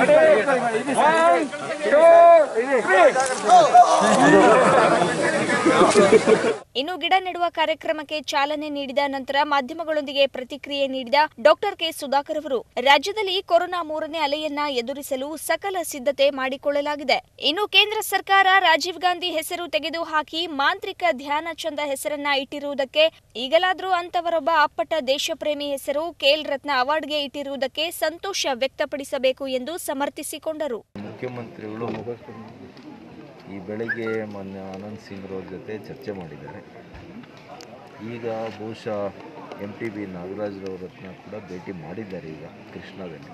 ಇನ್ನು ಗಿಡ ನೆಡುವ ಕಾರ್ಯಕ್ರಮಕ್ಕೆ ಚಾಲನೆ ನೀಡಿದ ನಂತರ ಮಾಧ್ಯಮಗಳೊಂದಿಗೆ ಪ್ರತಿಕ್ರಿಯೆ ನೀಡಿದ ಡಾಕ್ಟರ್ ಕೆ ಸುಧಾಕರ್ ಅವರು ರಾಜ್ಯದಲ್ಲಿ ಕೊರೋನಾ ಮೂರನೇ ಅಲೆಯನ್ನ ಎದುರಿಸಲು ಸಕಲ ಸಿದ್ಧತೆ ಮಾಡಿಕೊಳ್ಳ ಹಮ್ಮಿಕೊಳ್ಳಲಾಗಿದೆ ಇನ್ನು ಕೇಂದ್ರ ಸರ್ಕಾರ ರಾಜೀವ್ ಗಾಂಧಿ ಹೆಸರು ತೆಗೆದುಹಾಕಿ ಮಾಂತ್ರಿಕ ಧ್ಯಾನಚಂದ ಹೆಸರನ್ನ ಇಟ್ಟಿರುವುದಕ್ಕೆ ಈಗಲಾದರೂ ಅಂತವರೊಬ್ಬ ಅಪ್ಪಟ ದೇಶಪ್ರೇಮಿ ಹೆಸರು ಖೇಲ್ ರತ್ನ ಅವಾರ್ಡ್ಗೆ ಇಟ್ಟಿರುವುದಕ್ಕೆ ಸಂತೋಷ ವ್ಯಕ್ತಪಡಿಸಬೇಕು ಎಂದು ಸಮರ್ಥಿಸಿಕೊಂಡರು ಮುಖ್ಯಮಂತ್ರಿಗಳು ಈ ಬೆಳಗ್ಗೆ ಮಾನ್ಯ ಆನಂದ್ ಸಿಂಗ್ರವ್ರ ಜೊತೆ ಚರ್ಚೆ ಮಾಡಿದ್ದಾರೆ ಈಗ ಬಹುಶಃ ಎಂ ಟಿ ಬಿ ನಾಗರಾಜ್ರವ್ರನ್ನ ಕೂಡ ಭೇಟಿ ಮಾಡಿದ್ದಾರೆ ಈಗ ಕೃಷ್ಣದಲ್ಲಿ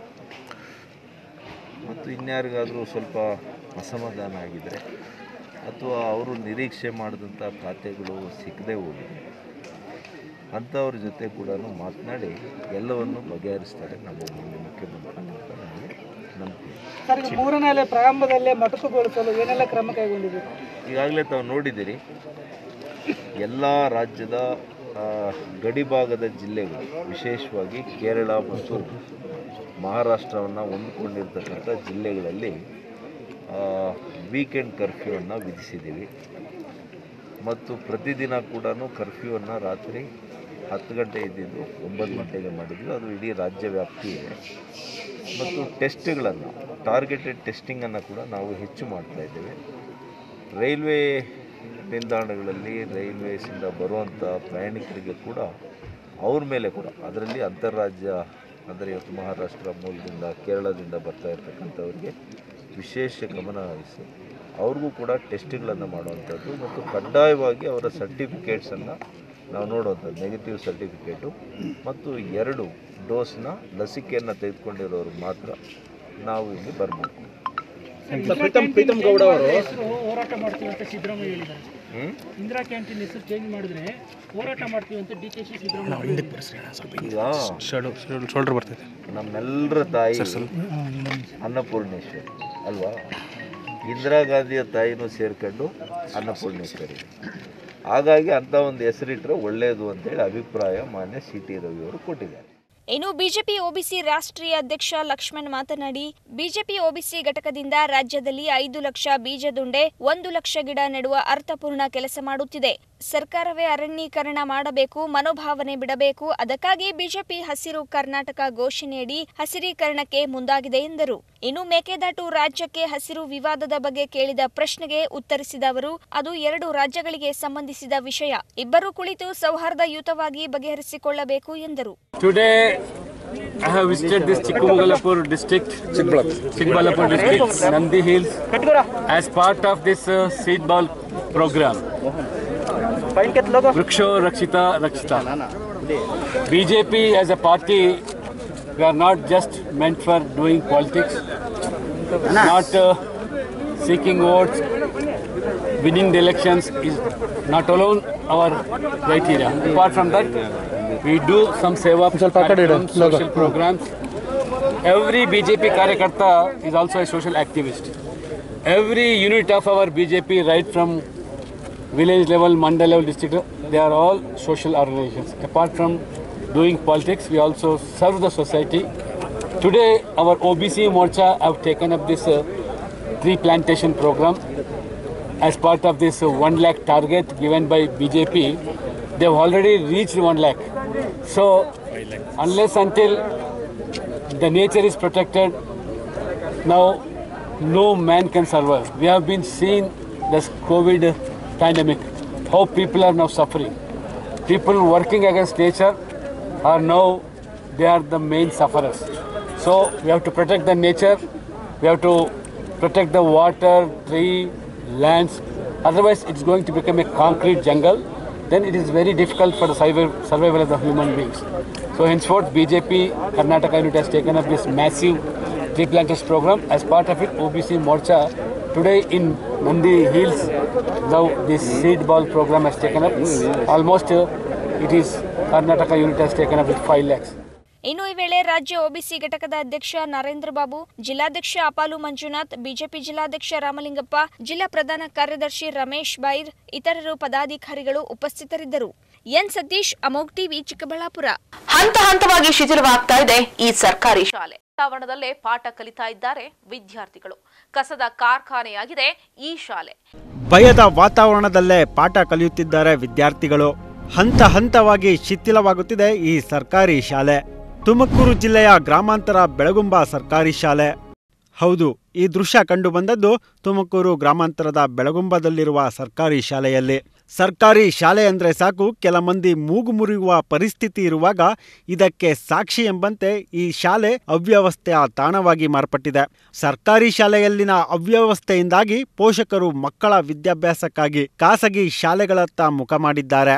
ಮತ್ತು ಇನ್ಯಾರಿಗಾದರೂ ಸ್ವಲ್ಪ ಅಸಮಾಧಾನ ಆಗಿದರೆ ಅಥವಾ ಅವರು ನಿರೀಕ್ಷೆ ಮಾಡಿದಂಥ ಖಾತೆಗಳು ಸಿಕ್ಕದೇ ಹೋಗಿದೆ ಅಂಥವ್ರ ಜೊತೆ ಕೂಡ ಮಾತನಾಡಿ ಎಲ್ಲವನ್ನು ಬಗೆಹರಿಸ್ತಾರೆ ನಮ್ಮ ಮಾನ್ಯ ಮುಖ್ಯಮಂತ್ರಿ ಅಂತ ನನಗೆ ನಂಬಿಕೆ ಸರ್ ಈಗ ಮೂರನೇ ಅಲೆ ಪ್ರಾರಂಭದಲ್ಲೇ ಮೊಟಕುಗೊಳಿಸಲು ಏನೆಲ್ಲ ಕ್ರಮ ಕೈಗೊಂಡಿದೆ ಈಗಾಗಲೇ ತಾವು ನೋಡಿದ್ದೀರಿ ಎಲ್ಲ ರಾಜ್ಯದ ಆ, ಗಡಿಭಾಗದ ಜಿಲ್ಲೆಗಳು ವಿಶೇಷವಾಗಿ ಕೇರಳ ಮತ್ತು ಮಹಾರಾಷ್ಟ್ರವನ್ನು ಹೊಂದಿಕೊಂಡಿರ್ತಕ್ಕಂಥ ಜಿಲ್ಲೆಗಳಲ್ಲಿ ವೀಕೆಂಡ್ ಕರ್ಫ್ಯೂವನ್ನು ವಿಧಿಸಿದ್ದೀವಿ ಮತ್ತು ಪ್ರತಿದಿನ ಕೂಡ ಕರ್ಫ್ಯೂವನ್ನು ರಾತ್ರಿ ಹತ್ತು ಗಂಟೆ ಇದ್ದಿದ್ದು ಒಂಬತ್ತು ಗಂಟೆಗೆ ಮಾಡಿದ್ವಿ ಅದು ಇಡೀ ರಾಜ್ಯ ವ್ಯಾಪ್ತಿ ಇದೆ ಮತ್ತು ಟೆಸ್ಟ್ಗಳನ್ನು ಟಾರ್ಗೆಟೆಡ್ ಟೆಸ್ಟಿಂಗನ್ನು ಕೂಡ ನಾವು ಹೆಚ್ಚು ಮಾಡ್ತಾ ಇದ್ದೇವೆ ರೈಲ್ವೆ ನಿಲ್ದಾಣಗಳಲ್ಲಿ ರೈಲ್ವೇಸಿಂದ ಬರುವಂಥ ಪ್ರಯಾಣಿಕರಿಗೆ ಕೂಡ ಅವ್ರ ಮೇಲೆ ಕೂಡ ಅದರಲ್ಲಿ ಅಂತಾರಾಜ್ಯ ಅಂದರೆ ಇವತ್ತು ಮಹಾರಾಷ್ಟ್ರ ಮೂಲದಿಂದ ಕೇರಳದಿಂದ ಬರ್ತಾ ಇರ್ತಕ್ಕಂಥವ್ರಿಗೆ ವಿಶೇಷ ಗಮನ ಹರಿಸಿ ಅವ್ರಿಗೂ ಕೂಡ ಟೆಸ್ಟ್ಗಳನ್ನು ಮಾಡುವಂಥದ್ದು ಮತ್ತು ಕಡ್ಡಾಯವಾಗಿ ಅವರ ಸರ್ಟಿಫಿಕೇಟ್ಸನ್ನು ನಾವು ನೋಡುವಂಥದ್ದು ನೆಗೆಟಿವ್ ಸರ್ಟಿಫಿಕೇಟು ಮತ್ತು ಎರಡು ಡೋಸ್ನ ಲಸಿಕೆಯನ್ನು ತೆಗೆದುಕೊಂಡಿರೋರು ಮಾತ್ರ ನಾವು ಇಲ್ಲಿ ಬರ್ಬೋದು ಪ್ರೀತಮ್ ಪ್ರೀತಮ್ ಗೌಡ ಅವರು ಹೆಸರು ಹೋರಾಟ ಮಾಡ್ತೀವಿ ಅಂತ ಸಿದ್ದರಾಮಯ್ಯ ಹೇಳಿದ್ದಾರೆ ಹ್ಮ್? ಇಂದಿರಾ ಕ್ಯಾಂಟೀನ್ ಹೆಸರು ಚೇಂಜ್ ಮಾಡಿದ್ರೆ ಹೋರಾಟ ಮಾಡ್ತೀವಿ ಅಂತ ಡಿ ಕೆ ಶಿ ಸಿದ್ದರಾಮಯ್ಯ ಈಗ ಶೋಲ್ಡರ್ ಬರ್ತೈತೆ ನಮ್ಮೆಲ್ಲರ ತಾಯಿ ಅನ್ನಪೂರ್ಣೇಶ್ವರಿ ಅಲ್ವಾ ಇಂದಿರಾ ಗಾಂಧಿಯ ತಾಯಿನೂ ಸೇರ್ಕೊಂಡು ಅನ್ನಪೂರ್ಣೇಶ್ವರಿ ಹಾಗಾಗಿ ಅಂಥ ಒಂದು ಹೆಸರಿಟ್ಟರೆ ಒಳ್ಳೆಯದು ಅಂತೇಳಿ ಅಭಿಪ್ರಾಯ ಮಾನ್ಯ ಸಿ ಟಿ ರವಿಯವರು ಕೊಟ್ಟಿದ್ದಾರೆ ಇನ್ನು ಬಿಜೆಪಿ ಒಬಿಸಿ ರಾಷ್ಟ್ರೀಯ ಅಧ್ಯಕ್ಷ ಲಕ್ಷ್ಮಣ್ ಮಾತನಾಡಿ ಬಿಜೆಪಿ ಒಬಿಸಿ ಘಟಕದಿಂದ ರಾಜ್ಯದಲ್ಲಿ ಐದು ಲಕ್ಷ ಬೀಜದುಂಡೆ ಒಂದು ಲಕ್ಷ ಗಿಡ ನೆಡುವ ಅರ್ಥಪೂರ್ಣ ಕೆಲಸ ಮಾಡುತ್ತಿದೆ ಸರ್ಕಾರವೇ ಅರಣ್ಯೀಕರಣ ಮಾಡಬೇಕು ಮನೋಭಾವನೆ ಬಿಡಬೇಕು ಅದಕ್ಕಾಗಿ ಬಿಜೆಪಿ ಹಸಿರು ಕರ್ನಾಟಕ ಘೋಷಣೆಯಡಿ ಹಸಿರೀಕರಣಕ್ಕೆ ಮುಂದಾಗಿದೆ ಎಂದರು ಇನ್ನು ಮೇಕೆದಾಟು ರಾಜ್ಯಕ್ಕೆ ಹಸಿರು ವಿವಾದದ ಬಗ್ಗೆ ಕೇಳಿದ ಪ್ರಶ್ನೆಗೆ ಉತ್ತರಿಸಿದ ಅವರು ಅದು ಎರಡು ರಾಜ್ಯಗಳಿಗೆ ಸಂಬಂಧಿಸಿದ ವಿಷಯ ಇಬ್ಬರು ಕುಳಿತು ಸೌಹಾರ್ದಯುತವಾಗಿ ಬಗೆಹರಿಸಿಕೊಳ್ಳಬೇಕು ಎಂದರು Today, I have visited this Chikmagalapur district, Chikmagalapur district, Nandi Hills, as part of this uh, seed ball program. Vriksho Rakshita Rakshita. BJP as a party, we are not just meant for doing politics, not uh, seeking votes, winning the elections is not alone our criteria. Apart from that, we do some seva programs, social programs. Every BJP Karyakarta is also a social activist. Every unit of our BJP, right from village level, mandal level, district level, they are all social organizations. Apart from doing politics, we also serve the society. Today, our OBC Morcha have taken up this uh, tree plantation program as part of this uh, 1 lakh target given by BJP. They have already reached 1 lakh. So, unless until the nature is protected, now no man can survive. We have been seeing this COVID pandemic, how people are now suffering. People working against nature are now, they are the main sufferers. So we have to protect the nature, we have to protect the water, tree, lands. Otherwise, it's going to become a concrete jungle. Then it is very difficult for the survival survival of the human beings. So henceforth, BJP Karnataka unit has taken up this massive tree planters program. As part of it, OBC Morcha today in Nandi Hills, now this seed ball program has taken up. Almost uh, it is Karnataka unit has taken up with 5 lakhs. ಇನ್ನು ಈ ವೇಳೆ ರಾಜ್ಯ OBC ಘಟಕದ ಅಧ್ಯಕ್ಷ ನರೇಂದ್ರ ಬಾಬು ಜಿಲ್ಲಾಧ್ಯಕ್ಷ ಅಪಾಲು Manjunath BJP ಜಿಲ್ಲಾಧ್ಯಕ್ಷ ರಾಮಲಿಂಗಪ್ಪ ಜಿಲ್ಲಾ ಪ್ರಧಾನ ಕಾರ್ಯದರ್ಶಿ ರಮೇಶ್ ಬೈರ್ ಇತರರು ಪದಾಧಿಕಾರಿಗಳು ಉಪಸ್ಥಿತರಿದ್ದರು ಎನ್ ಸತೀಶ್ ಅಮೋಗ್ ಟಿವಿ ಚಿಕ್ಕಬಳ್ಳಾಪುರ ಹಂತ ಹಂತವಾಗಿ ಶಿಥಿಲವಾಗ್ತಾ ಇದೆ ಈ ಸರ್ಕಾರಿ ಶಾಲೆ ವಾತಾವರಣದಲ್ಲೇ ಪಾಠ ಕಲಿತಾ ಇದ್ದಾರೆ ವಿದ್ಯಾರ್ಥಿಗಳು ಕಸದ ಕಾರ್ಖಾನೆಯಾಗಿದೆ ಈ ಶಾಲೆ ಭಯದ ವಾತಾವರಣದಲ್ಲೇ ಪಾಠ ಕಲಿಯುತ್ತಿದ್ದಾರೆ ವಿದ್ಯಾರ್ಥಿಗಳು ಹಂತ ಹಂತವಾಗಿ ಶಿಥಿಲವಾಗುತ್ತಿದೆ ಈ ಸರ್ಕಾರಿ ಶಾಲೆ ತುಮಕೂರು ಜಿಲ್ಲೆಯ ಗ್ರಾಮಾಂತರ ಬೆಳಗುಂಬ ಸರ್ಕಾರಿ ಶಾಲೆ ಹೌದು ಈ ದೃಶ್ಯ ಕಂಡುಬಂದದ್ದು ತುಮಕೂರು ಗ್ರಾಮಾಂತರದ ಬೆಳಗುಂಬದಲ್ಲಿರುವ ಸರ್ಕಾರಿ ಶಾಲೆಯಲ್ಲಿ ಸರ್ಕಾರಿ ಶಾಲೆ ಅಂದರೆ ಸಾಕು ಕೆಲ ಮಂದಿ ಮೂಗು ಮುರಿಯುವ ಪರಿಸ್ಥಿತಿ ಇರುವಾಗ ಇದಕ್ಕೆ ಸಾಕ್ಷಿ ಎಂಬಂತೆ ಈ ಶಾಲೆ ಅವ್ಯವಸ್ಥೆಯ ತಾಣವಾಗಿ ಮಾರ್ಪಟ್ಟಿದೆ ಸರ್ಕಾರಿ ಶಾಲೆಯಲ್ಲಿನ ಅವ್ಯವಸ್ಥೆಯಿಂದಾಗಿ ಪೋಷಕರು ಮಕ್ಕಳ ವಿದ್ಯಾಭ್ಯಾಸಕ್ಕಾಗಿ ಖಾಸಗಿ ಶಾಲೆಗಳತ್ತ ಮುಖ ಮಾಡಿದ್ದಾರೆ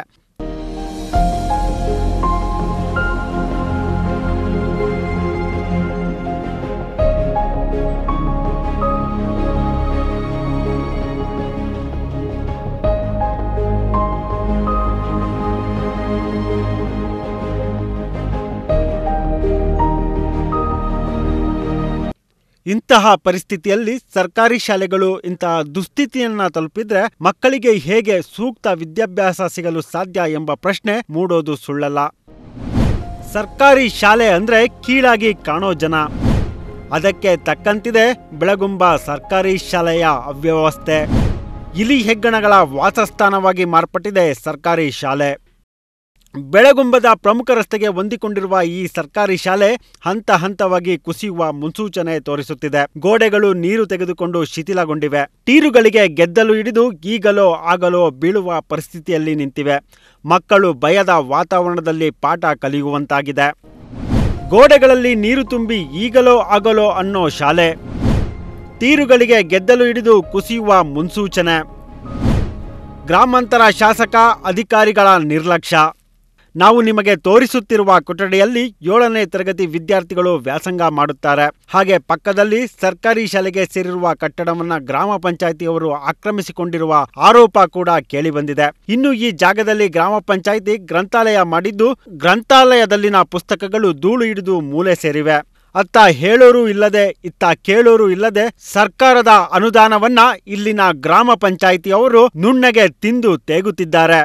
ಇಂತಹ ಪರಿಸ್ಥಿತಿಯಲ್ಲಿ ಸರ್ಕಾರಿ ಶಾಲೆಗಳು ಇಂತಹ ದುಸ್ಥಿತಿಯನ್ನ ತಲುಪಿದ್ರೆ ಮಕ್ಕಳಿಗೆ ಹೇಗೆ ಸೂಕ್ತ ವಿದ್ಯಾಭ್ಯಾಸ ಸಿಗಲು ಸಾಧ್ಯ ಎಂಬ ಪ್ರಶ್ನೆ ಮೂಡೋದು ಸುಳ್ಳಲ್ಲ ಸರ್ಕಾರಿ ಶಾಲೆ ಅಂದ್ರೆ ಕೀಳಾಗಿ ಕಾಣೋ ಜನ ಅದಕ್ಕೆ ತಕ್ಕಂತಿದೆ ಬೆಳಗುಂಬ ಸರ್ಕಾರಿ ಶಾಲೆಯ ಅವ್ಯವಸ್ಥೆ ಇಲಿ ಹೆಗ್ಗಣಗಳ ವಾಸಸ್ಥಾನವಾಗಿ ಮಾರ್ಪಟ್ಟಿದೆ ಸರ್ಕಾರಿ ಶಾಲೆ ಬೆಳಗುಂಬದ ಪ್ರಮುಖ ರಸ್ತೆಗೆ ಹೊಂದಿಕೊಂಡಿರುವ ಈ ಸರ್ಕಾರಿ ಶಾಲೆ ಹಂತ ಹಂತವಾಗಿ ಕುಸಿಯುವ ಮುನ್ಸೂಚನೆ ತೋರಿಸುತ್ತಿದೆ ಗೋಡೆಗಳು ನೀರು ತೆಗೆದುಕೊಂಡು ಶಿಥಿಲಗೊಂಡಿವೆ ಟೀರುಗಳಿಗೆ ಗೆದ್ದಲು ಹಿಡಿದು ಈಗಲೋ ಆಗಲೋ ಬೀಳುವ ಪರಿಸ್ಥಿತಿಯಲ್ಲಿ ನಿಂತಿವೆ ಮಕ್ಕಳು ಭಯದ ವಾತಾವರಣದಲ್ಲಿ ಪಾಠ ಕಲಿಯುವಂತಾಗಿದೆ ಗೋಡೆಗಳಲ್ಲಿ ನೀರು ತುಂಬಿ ಈಗಲೋ ಆಗಲೋ ಅನ್ನೋ ಶಾಲೆ ತೀರುಗಳಿಗೆ ಗೆದ್ದಲು ಹಿಡಿದು ಕುಸಿಯುವ ಮುನ್ಸೂಚನೆ ಗ್ರಾಮಾಂತರ ಶಾಸಕ ಅಧಿಕಾರಿಗಳ ನಿರ್ಲಕ್ಷ್ಯ ನಾವು ನಿಮಗೆ ತೋರಿಸುತ್ತಿರುವ ಕೊಠಡಿಯಲ್ಲಿ ಏಳನೇ ತರಗತಿ ವಿದ್ಯಾರ್ಥಿಗಳು ವ್ಯಾಸಂಗ ಮಾಡುತ್ತಾರೆ ಹಾಗೆ ಪಕ್ಕದಲ್ಲಿ ಸರ್ಕಾರಿ ಶಾಲೆಗೆ ಸೇರಿರುವ ಕಟ್ಟಡವನ್ನ ಗ್ರಾಮ ಪಂಚಾಯಿತಿಯವರು ಆಕ್ರಮಿಸಿಕೊಂಡಿರುವ ಆರೋಪ ಕೂಡ ಕೇಳಿಬಂದಿದೆ ಇನ್ನು ಈ ಜಾಗದಲ್ಲಿ ಗ್ರಾಮ ಪಂಚಾಯಿತಿ ಗ್ರಂಥಾಲಯ ಮಾಡಿದ್ದು ಗ್ರಂಥಾಲಯದಲ್ಲಿನ ಪುಸ್ತಕಗಳು ಧೂಳು ಹಿಡಿದು ಮೂಲೆ ಸೇರಿವೆ ಅತ್ತ ಹೇಳೋರು ಇಲ್ಲದೆ ಇತ್ತ ಕೇಳೋರು ಇಲ್ಲದೆ ಸರ್ಕಾರದ ಅನುದಾನವನ್ನ ಇಲ್ಲಿನ ಗ್ರಾಮ ಪಂಚಾಯಿತಿಯವರು ನುಣ್ಣಗೆ ತಿಂದು ತೇಗುತ್ತಿದ್ದಾರೆ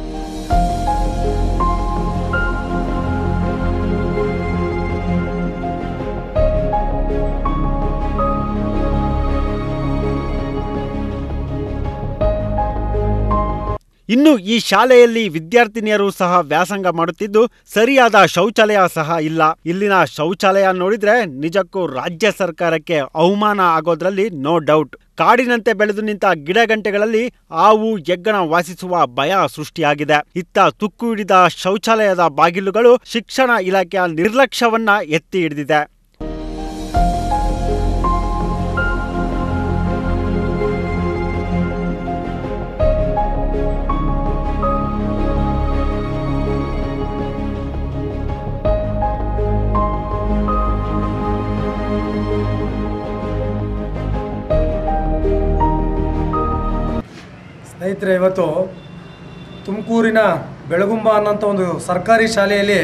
ಇನ್ನು ಈ ಶಾಲೆಯಲ್ಲಿ ವಿದ್ಯಾರ್ಥಿನಿಯರು ಸಹ ವ್ಯಾಸಂಗ ಮಾಡುತ್ತಿದ್ದು ಸರಿಯಾದ ಶೌಚಾಲಯ ಸಹ ಇಲ್ಲ ಇಲ್ಲಿನ ಶೌಚಾಲಯ ನೋಡಿದ್ರೆ ನಿಜಕ್ಕೂ ರಾಜ್ಯ ಸರ್ಕಾರಕ್ಕೆ ಅವಮಾನ ಆಗೋದ್ರಲ್ಲಿ ನೋ ಡೌಟ್ ಕಾಡಿನಂತೆ ಬೆಳೆದು ನಿಂತ ಗಿಡಗಂಟೆಗಳಲ್ಲಿ ಆವು ಎಗ್ಗಣ ವಾಸಿಸುವ ಭಯ ಸೃಷ್ಟಿಯಾಗಿದೆ ಇತ್ತ ತುಕ್ಕು ಹಿಡಿದ ಶೌಚಾಲಯದ ಬಾಗಿಲುಗಳು ಶಿಕ್ಷಣ ಇಲಾಖೆಯ ನಿರ್ಲಕ್ಷ್ಯವನ್ನ ಎತ್ತಿ ಹಿಡಿದಿದೆ ಸ್ನೇಹಿತರೆ ಇವತ್ತು ತುಮಕೂರಿನ ಬೆಳಗುಂಬ ಅನ್ನೋಂಥ ಒಂದು ಸರ್ಕಾರಿ ಶಾಲೆಯಲ್ಲಿ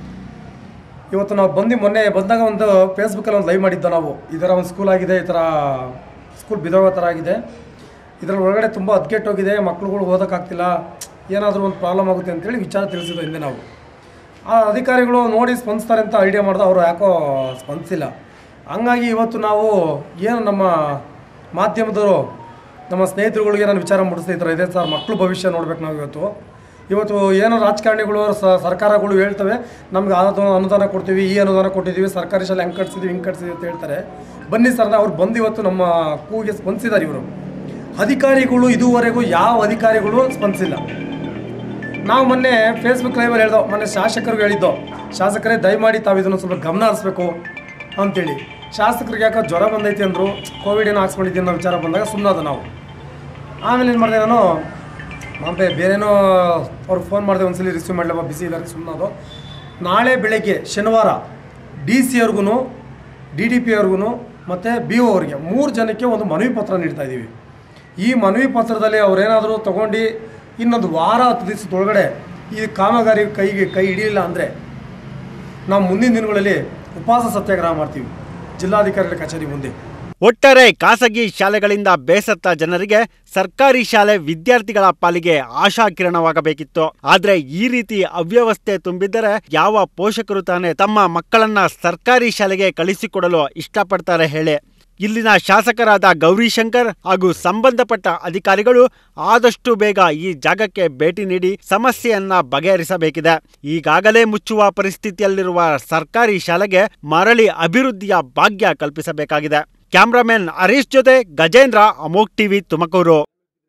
ಇವತ್ತು ನಾವು ಬಂದು ಮೊನ್ನೆ ಬಂದಾಗ ಒಂದು ಫೇಸ್ಬುಕ್ಕಲ್ಲಿ ಒಂದು ಲೈವ್ ಮಾಡಿದ್ದೋ ನಾವು ಈ ಥರ ಒಂದು ಸ್ಕೂಲ್ ಆಗಿದೆ ಈ ಥರ ಸ್ಕೂಲ್ ಬಿದೋಗೋ ಥರ ಆಗಿದೆ ಇದರ ಒಳಗಡೆ ತುಂಬ ಹದ್ಗೆಟ್ಟೋಗಿದೆ ಮಕ್ಳುಗಳು ಓದೋಕ್ಕಾಗ್ತಿಲ್ಲ ಏನಾದರೂ ಒಂದು ಪ್ರಾಬ್ಲಮ್ ಆಗುತ್ತೆ ಅಂತೇಳಿ ವಿಚಾರ ತಿಳಿಸಿದ್ದು ಹಿಂದೆ ನಾವು ಆ ಅಧಿಕಾರಿಗಳು ನೋಡಿ ಸ್ಪಂದಿಸ್ತಾರೆ ಅಂತ ಐಡಿಯಾ ಮಾಡಿದ ಅವರು ಯಾಕೋ ಸ್ಪಂದಿಸಿಲ್ಲ ಹಂಗಾಗಿ ಇವತ್ತು ನಾವು ಏನು ನಮ್ಮ ಮಾಧ್ಯಮದವರು ನಮ್ಮ ಸ್ನೇಹಿತರುಗಳಿಗೆ ನಾನು ವಿಚಾರ ಮೂಡಿಸ್ತಾ ಈ ಥರ ಇದೆ ಸರ್ ಮಕ್ಕಳು ಭವಿಷ್ಯ ನೋಡ್ಬೇಕು ನಾವು ಇವತ್ತು ಇವತ್ತು ಏನೋ ರಾಜಕಾರಣಿಗಳು ಸ ಸರ್ಕಾರಗಳು ಹೇಳ್ತವೆ ನಮ್ಗೆ ಅದು ಅನುದಾನ ಕೊಡ್ತೀವಿ ಈ ಅನುದಾನ ಕೊಟ್ಟಿದ್ದೀವಿ ಸರ್ಕಾರಿ ಶಾಲೆ ಹಂಗೆ ಕಟ್ಸಿದ್ದೀವಿ ಹಿಂಗೆ ಕಟ್ಸಿದ್ದೀವಿ ಅಂತ ಹೇಳ್ತಾರೆ ಬನ್ನಿ ಸರ್ ಅವ್ರು ಬಂದು ಇವತ್ತು ನಮ್ಮ ಕೂಗಿಗೆ ಸ್ಪಂದಿಸಿದ್ದಾರೆ ಇವರು ಅಧಿಕಾರಿಗಳು ಇದುವರೆಗೂ ಯಾವ ಅಧಿಕಾರಿಗಳು ಸ್ಪಂದಿಸಿಲ್ಲ ನಾವು ಮೊನ್ನೆ ಫೇಸ್ಬುಕ್ ಲೈವಲ್ಲಿ ಹೇಳ್ದೋ ಮೊನ್ನೆ ಶಾಸಕರಿಗೆ ಹೇಳಿದ್ದೋ ಶಾಸಕರೇ ದಯಮಾಡಿ ತಾವು ಇದನ್ನು ಸ್ವಲ್ಪ ಗಮನ ಹರಿಸ್ಬೇಕು ಅಂತೇಳಿ ಶಾಸಕರಿಗೆ ಯಾಕೋ ಜ್ವರ ಬಂದೈತಿ ಅಂದರು ಕೋವಿಡ್ ಏನೋ ಹಾಕ್ಸ್ಕೊಂಡಿದ್ದೀನಿ ಅನ್ನೋ ವಿಚಾರ ಬಂದಾಗ ಸುಮ್ಮನಾದ ನಾವು ಆಮೇಲೆ ಏನು ಮಾಡಿದೆ ನಾನು ಮತ್ತೆ ಬೇರೇನೋ ಅವ್ರಿಗೆ ಫೋನ್ ಮಾಡಿದೆ ಒಂದ್ಸಲಿ ರಿಸೀವ್ ಮಾಡಲಪ್ಪ ಬಿಸಿ ಇದ್ದಾರೆ ಸುಮ್ಮನಾದು ನಾಳೆ ಬೆಳಗ್ಗೆ ಶನಿವಾರ ಡಿ ಸಿ ಅವ್ರಿಗೂ ಡಿ ಡಿ ಪಿ ಅವ್ರಿಗೂ ಮತ್ತು ಬಿ ಒ ಅವ್ರಿಗೆ ಮೂರು ಜನಕ್ಕೆ ಒಂದು ಮನವಿ ಪತ್ರ ನೀಡ್ತಾ ಇದ್ದೀವಿ ಈ ಮನವಿ ಪತ್ರದಲ್ಲಿ ಅವರೇನಾದರೂ ತೊಗೊಂಡು ಇನ್ನೊಂದು ವಾರ ಹತ್ತು ದಿವಸದೊಳಗಡೆ ಈ ಕಾಮಗಾರಿ ಕೈಗೆ ಕೈ ಹಿಡಿಯಲಿಲ್ಲ ಅಂದರೆ ನಾವು ಮುಂದಿನ ದಿನಗಳಲ್ಲಿ ಉಪವಾಸ ಸತ್ಯಾಗ್ರಹ ಮಾಡ್ತೀವಿ ಜಿಲ್ಲಾಧಿಕಾರಿಗಳ ಕಚೇರಿ ಮುಂದೆ ಒಟ್ಟಾರೆ ಖಾಸಗಿ ಶಾಲೆಗಳಿಂದ ಬೇಸತ್ತ ಜನರಿಗೆ ಸರ್ಕಾರಿ ಶಾಲೆ ವಿದ್ಯಾರ್ಥಿಗಳ ಪಾಲಿಗೆ ಆಶಾ ಕಿರಣವಾಗಬೇಕಿತ್ತು ಆದ್ರೆ ಈ ರೀತಿ ಅವ್ಯವಸ್ಥೆ ತುಂಬಿದ್ದರೆ ಯಾವ ಪೋಷಕರು ತಾನೇ ತಮ್ಮ ಮಕ್ಕಳನ್ನ ಸರ್ಕಾರಿ ಶಾಲೆಗೆ ಕಳಿಸಿಕೊಡಲು ಇಷ್ಟಪಡ್ತಾರೆ ಹೇಳಿ ಇಲ್ಲಿನ ಶಾಸಕರಾದ ಗೌರಿಶಂಕರ್ ಹಾಗೂ ಸಂಬಂಧಪಟ್ಟ ಅಧಿಕಾರಿಗಳು ಆದಷ್ಟು ಬೇಗ ಈ ಜಾಗಕ್ಕೆ ಭೇಟಿ ನೀಡಿ ಸಮಸ್ಯೆಯನ್ನ ಬಗೆಹರಿಸಬೇಕಿದೆ ಈಗಾಗಲೇ ಮುಚ್ಚುವ ಪರಿಸ್ಥಿತಿಯಲ್ಲಿರುವ ಸರ್ಕಾರಿ ಶಾಲೆಗೆ ಮರಳಿ ಅಭಿವೃದ್ಧಿಯ ಭಾಗ್ಯ ಕಲ್ಪಿಸಬೇಕಾಗಿದೆ ಕ್ಯಾಮ್ರಾಮನ್ ಹರೀಶ್ ಜೊತೆ ಗಜೇಂದ್ರ ಅಮೋಕ್ ಟಿವಿ ತುಮಕೂರು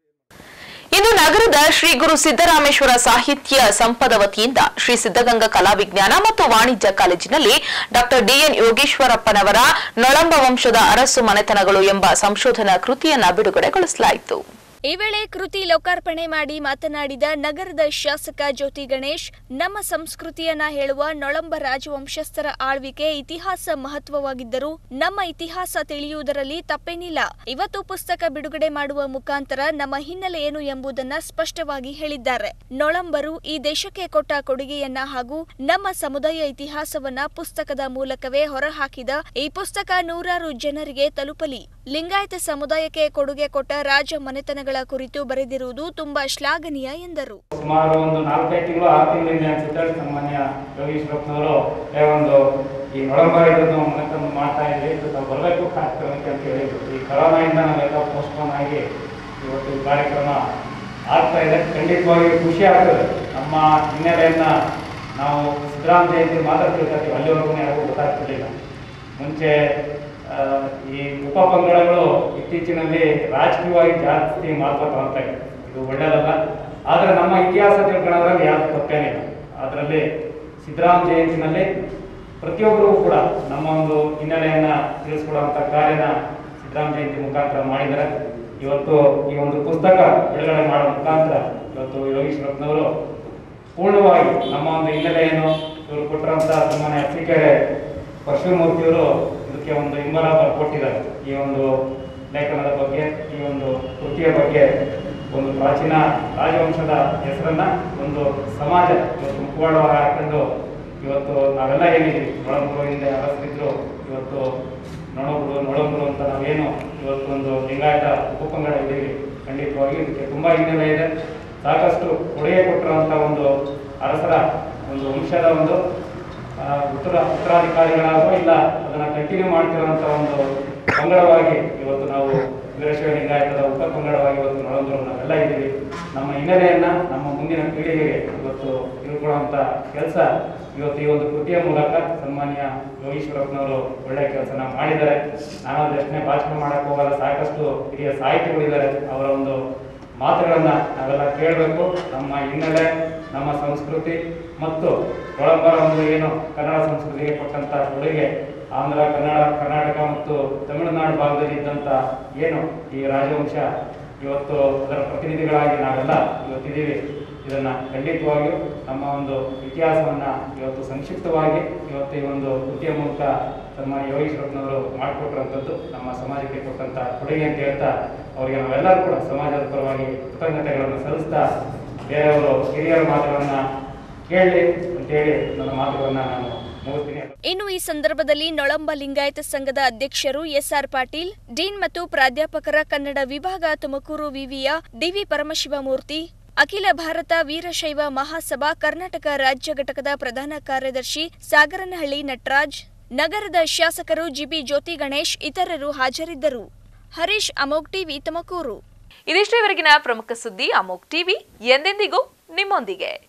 ಇಂದು ನಗರದ ಶ್ರೀ ಗುರು ಸಿದ್ದರಾಮೇಶ್ವರ ಸಾಹಿತ್ಯ ಸಂಪದ ವತಿಯಿಂದ ಶ್ರೀ ಸಿದ್ದಗಂಗಾ ಕಲಾವಿಜ್ಞಾನ ಮತ್ತು ವಾಣಿಜ್ಯ ಕಾಲೇಜಿನಲ್ಲಿ ಡಾಕ್ಟರ್ ಡಿಎನ್ ಯೋಗೇಶ್ವರಪ್ಪನವರ ನೊಳಂಬ ವಂಶದ ಅರಸು ಮನೆತನಗಳು ಎಂಬ ಸಂಶೋಧನಾ ಕೃತಿಯನ್ನ ಬಿಡುಗಡೆಗೊಳಿಸಲಾಯಿತು ಈ ವೇಳೆ ಕೃತಿ ಲೋಕಾರ್ಪಣೆ ಮಾಡಿ ಮಾತನಾಡಿದ ನಗರದ ಶಾಸಕ ಜ್ಯೋತಿ ಗಣೇಶ್ ನಮ್ಮ ಸಂಸ್ಕೃತಿಯನ್ನ ಹೇಳುವ ನೊಳಂಬ ರಾಜವಂಶಸ್ಥರ ಆಳ್ವಿಕೆ ಇತಿಹಾಸ ಮಹತ್ವವಾಗಿದ್ದರೂ ನಮ್ಮ ಇತಿಹಾಸ ತಿಳಿಯುವುದರಲ್ಲಿ ತಪ್ಪೇನಿಲ್ಲ ಇವತ್ತು ಪುಸ್ತಕ ಬಿಡುಗಡೆ ಮಾಡುವ ಮುಖಾಂತರ ನಮ್ಮ ಹಿನ್ನೆಲೆ ಏನು ಎಂಬುದನ್ನ ಸ್ಪಷ್ಟವಾಗಿ ಹೇಳಿದ್ದಾರೆ ನೊಳಂಬರು ಈ ದೇಶಕ್ಕೆ ಕೊಟ್ಟ ಕೊಡುಗೆಯನ್ನ ಹಾಗೂ ನಮ್ಮ ಸಮುದಾಯ ಇತಿಹಾಸವನ್ನ ಪುಸ್ತಕದ ಮೂಲಕವೇ ಹೊರಹಾಕಿದ ಈ ಪುಸ್ತಕ ನೂರಾರು ಜನರಿಗೆ ತಲುಪಲಿ ಲಿಂಗಾಯತ ಸಮುದಾಯಕ್ಕೆ ಕೊಡುಗೆ ಕೊಟ್ಟ ರಾಜ ಮನೆತನಗಳ ಕುರಿತು ಬರೆದಿರುವುದು ತುಂಬಾ ಶ್ಲಾಘನೀಯ ಎಂದರು ಸುಮಾರು ಒಂದು ನಾಲ್ಕೈದು ತಿಂಗಳು ಆರು ತಿಂಗಳಿಂದ ಅನ್ಸುತ್ತೆ ಸನ್ಮಾನ್ಯ ಯೋಗೀಶ್ವರಪ್ಪನವರು ಏ ಒಂದು ಈ ನೊಳಂಬರ ಇದನ್ನು ಮನೆತನ ಮಾಡ್ತಾ ಇದ್ವಿ ಇದು ತಾವು ಬರಬೇಕು ಕಾರ್ಯಕ್ರಮಕ್ಕೆ ಅಂತ ಹೇಳಿದ್ರು ಈ ಕರೋನಾಯಿಂದ ನಾವೆಲ್ಲ ಪೋಸ್ಟ್ಪೋನ್ ಆಗಿ ಇವತ್ತು ಈ ಕಾರ್ಯಕ್ರಮ ಆಗ್ತಾ ಇದೆ ಖಂಡಿತವಾಗಿ ಖುಷಿ ಆಗ್ತದೆ ನಮ್ಮ ಹಿನ್ನೆಲೆಯನ್ನ ನಾವು ಸಿದ್ದರಾಮ ಜಯಂತಿ ಮಾತ್ರ ತಿಳ್ಕೊತೀವಿ ಅಲ್ಲಿವರೆಗೂ ಯಾರಿಗೂ ಗೊತ್ತಾಗ್ತಿರ್ಲಿಲ್ಲ ಮುಂಚೆ ಆ, ಈ ಉಪಪಂಗಡಗಳು ಇತ್ತೀಚಿನಲ್ಲಿ ರಾಜಕೀಯವಾಗಿ ಜಾಸ್ತಿ ಮಹತ್ವ ತಗೊಳ್ತಾ ಇದೆ ಇದು ಒಳ್ಳೆಯದಲ್ಲ ಆದರೆ ನಮ್ಮ ಇತಿಹಾಸ ತಿಳ್ಕೊಳ್ಳೋದ್ರಲ್ಲಿ ಯಾವ್ದು ತಪ್ಪೇನಿಲ್ಲ ಅದರಲ್ಲಿ ಸಿದ್ದರಾಮ ಜಯಂತಿನಲ್ಲಿ ಪ್ರತಿಯೊಬ್ಬರಿಗೂ ಕೂಡ ನಮ್ಮ ಒಂದು ಹಿನ್ನೆಲೆಯನ್ನ ತಿಳಿಸ್ಕೊಡುವಂಥ ಕಾರ್ಯನ ಸಿದ್ದರಾಮ ಜಯಂತಿ ಮುಖಾಂತರ ಮಾಡಿದ್ದಾರೆ ಇವತ್ತು ಈ ಒಂದು ಪುಸ್ತಕ ಬಿಡುಗಡೆ ಮಾಡೋ ಮುಖಾಂತರ ಇವತ್ತು ಯೋಗೀಶ್ವರಪ್ಪನವರು ಪೂರ್ಣವಾಗಿ ನಮ್ಮ ಒಂದು ಹಿನ್ನೆಲೆಯನ್ನು ಇವರು ಕೊಟ್ಟಿರುವಂಥ ಸನ್ಮಾನ್ಯ ಅರಸೀಕೆರೆ ಪರಶುಮೂರ್ತಿಯವರು ಇದಕ್ಕೆ ಒಂದು ಹಿಂಬಲ ಕೊಟ್ಟಿದ್ದಾರೆ ಈ ಒಂದು ಲೇಖನದ ಬಗ್ಗೆ ಈ ಒಂದು ಕೃತಿಯ ಬಗ್ಗೆ ಒಂದು ಪ್ರಾಚೀನ ರಾಜವಂಶದ ಹೆಸರನ್ನ ಒಂದು ಸಮಾಜ ಇವತ್ತು ಮುಖವಾಡವಾಗಿ ಹಾಕೊಂಡು ಇವತ್ತು ನಾವೆಲ್ಲ ಏನಿದ್ದೀವಿ ನೊಳಂಬರು ಹಿಂದೆ ಅರಸರಿದ್ರು ಇವತ್ತು ನೊಳಂಬರು ನೊಳಂಬರು ಅಂತ ನಾವೇನು ಇವತ್ತು ಒಂದು ಲಿಂಗಾಯತ ಉಪಪಂಗಡ ಇದ್ದೀವಿ ಖಂಡಿತವಾಗಿ ಇದಕ್ಕೆ ತುಂಬಾ ಹಿನ್ನೆಲೆ ಇದೆ ಸಾಕಷ್ಟು ಕೊಡುಗೆ ಕೊಟ್ಟಿರುವಂಥ ಒಂದು ಅರಸರ ಒಂದು ವಂಶದ ಒಂದು ಆ, ಉತ್ತರ ಉತ್ತರಾಧಿಕಾರಿಗಳಾಗೋ ಇಲ್ಲ ಅದನ್ನ ಕಂಟಿನ್ಯೂ ಮಾಡ್ತಿರುವಂತ ಒಂದು ಪಂಗಡವಾಗಿ ಇವತ್ತು ನಾವು ವೀರಶೈವ ಲಿಂಗಾಯತದ ಉಪ ಪಂಗಡವಾಗಿ ಇವತ್ತು ನೊಳಂಬರು ನಾವೆಲ್ಲ ಇದ್ದೀವಿ ನಮ್ಮ ಹಿನ್ನೆಲೆಯನ್ನ ನಮ್ಮ ಮುಂದಿನ ಪೀಳಿಗೆಗೆ ಇವತ್ತು ತಿಳ್ಕೊಳ್ಳುವಂತ ಕೆಲಸ ಇವತ್ತು ಈ ಒಂದು ಕೃತಿಯ ಮೂಲಕ ಸನ್ಮಾನ್ಯ ಯೋಗೀಶ್ವರಪ್ಪನವರು ಒಳ್ಳೆಯ ಕೆಲಸನ ಮಾಡಿದ್ದಾರೆ ನಾನು ಅದಷ್ಟೇ ಭಾಷಣ ಮಾಡಕ್ ಹೋಗಲ್ಲ ಸಾಕಷ್ಟು ಹಿರಿಯ ಸಾಹಿತಿಗಳಿದ್ದಾರೆ ಅವರ ಒಂದು ಮಾತುಗಳನ್ನ ನಾವೆಲ್ಲ ಕೇಳಬೇಕು ನಮ್ಮ ಹಿನ್ನೆಲೆ ನಮ್ಮ ಸಂಸ್ಕೃತಿ ಮತ್ತು ಒಳಂಬರ ಒಂದು ಏನು ಕನ್ನಡ ಸಂಸ್ಕೃತಿಗೆ ಕೊಟ್ಟಂತ ಕೊಡುಗೆ ಆಂಧ್ರ ಕನ್ನಡ ಕರ್ನಾಟಕ ಮತ್ತು ತಮಿಳುನಾಡು ಭಾಗದಲ್ಲಿ ಇದ್ದಂತ ಏನು ಈ ರಾಜವಂಶ ಇವತ್ತು ಅದರ ಪ್ರತಿನಿಧಿಗಳಾಗಿ ನಾವೆಲ್ಲ ಇವತ್ತಿದ್ದೀವಿ ಇದನ್ನ ಖಂಡಿತವಾಗಿಯೂ ನಮ್ಮ ಒಂದು ಇತಿಹಾಸವನ್ನ ಇವತ್ತು ಸಂಕ್ಷಿಪ್ತವಾಗಿ ಇವತ್ತು ಈ ಒಂದು ಕೃತಿಯ ಮೂಲಕ ಸನ್ಮಾನ್ಯ ಯೋಗೀಶ್ವರಪ್ಪನವರು ಮಾಡಿಕೊಟ್ಟಿರುವಂಥದ್ದು ನಮ್ಮ ಸಮಾಜಕ್ಕೆ ಕೊಟ್ಟಂತ ಕೊಡುಗೆ ಅಂತ ಹೇಳ್ತಾ ಅವರಿಗೆ ನಾವೆಲ್ಲರೂ ಕೂಡ ಸಮಾಜದ ಪರವಾಗಿ ಕೃತಜ್ಞತೆಗಳನ್ನು ಸಲ್ಲಿಸ್ತಾ ಬೇರೆಯವರು ಹಿರಿಯರ ಮಾತುಗಳನ್ನ ಕೇಳಲಿ ಅಂತೇಳಿ ನನ್ನ ಮಾತುಗಳನ್ನ ನಾನು ಮುಗಿಸ್ತೀನಿ ಇನ್ನು ಈ ಸಂದರ್ಭದಲ್ಲಿ ನೊಳಂಬ ಲಿಂಗಾಯತ ಸಂಘದ ಅಧ್ಯಕ್ಷರು ಎಸ್ಆರ್ ಪಾಟೀಲ್ ಡೀನ್ ಮತ್ತು ಪ್ರಾಧ್ಯಾಪಕರ ಕನ್ನಡ ವಿಭಾಗ ತುಮಕೂರು ವಿವಿಯ ಡಿವಿ ಪರಮಶಿವಮೂರ್ತಿ ಅಖಿಲ ಭಾರತ ವೀರಶೈವ ಮಹಾಸಭಾ ಕರ್ನಾಟಕ ರಾಜ್ಯ ಘಟಕದ ಪ್ರಧಾನ ಕಾರ್ಯದರ್ಶಿ ಸಾಗರನಹಳ್ಳಿ ನಟರಾಜ್ ನಗರದ ಶಾಸಕರು ಜಿಬಿ ಜ್ಯೋತಿ ಗಣೇಶ್ ಇತರರು ಹಾಜರಿದ್ದರು ಹರೀಶ್ ಅಮೋಗ್ ಟಿವಿ ತುಮಕೂರು ಇದಿಷ್ಟೇವರೆಗಿನ ಪ್ರಮುಖ ಸುದ್ದಿ ಅಮೋಕ್ ಟಿವಿ ಎಂದೆಂದಿಗೂ ನಿಮ್ಮೊಂದಿಗೆ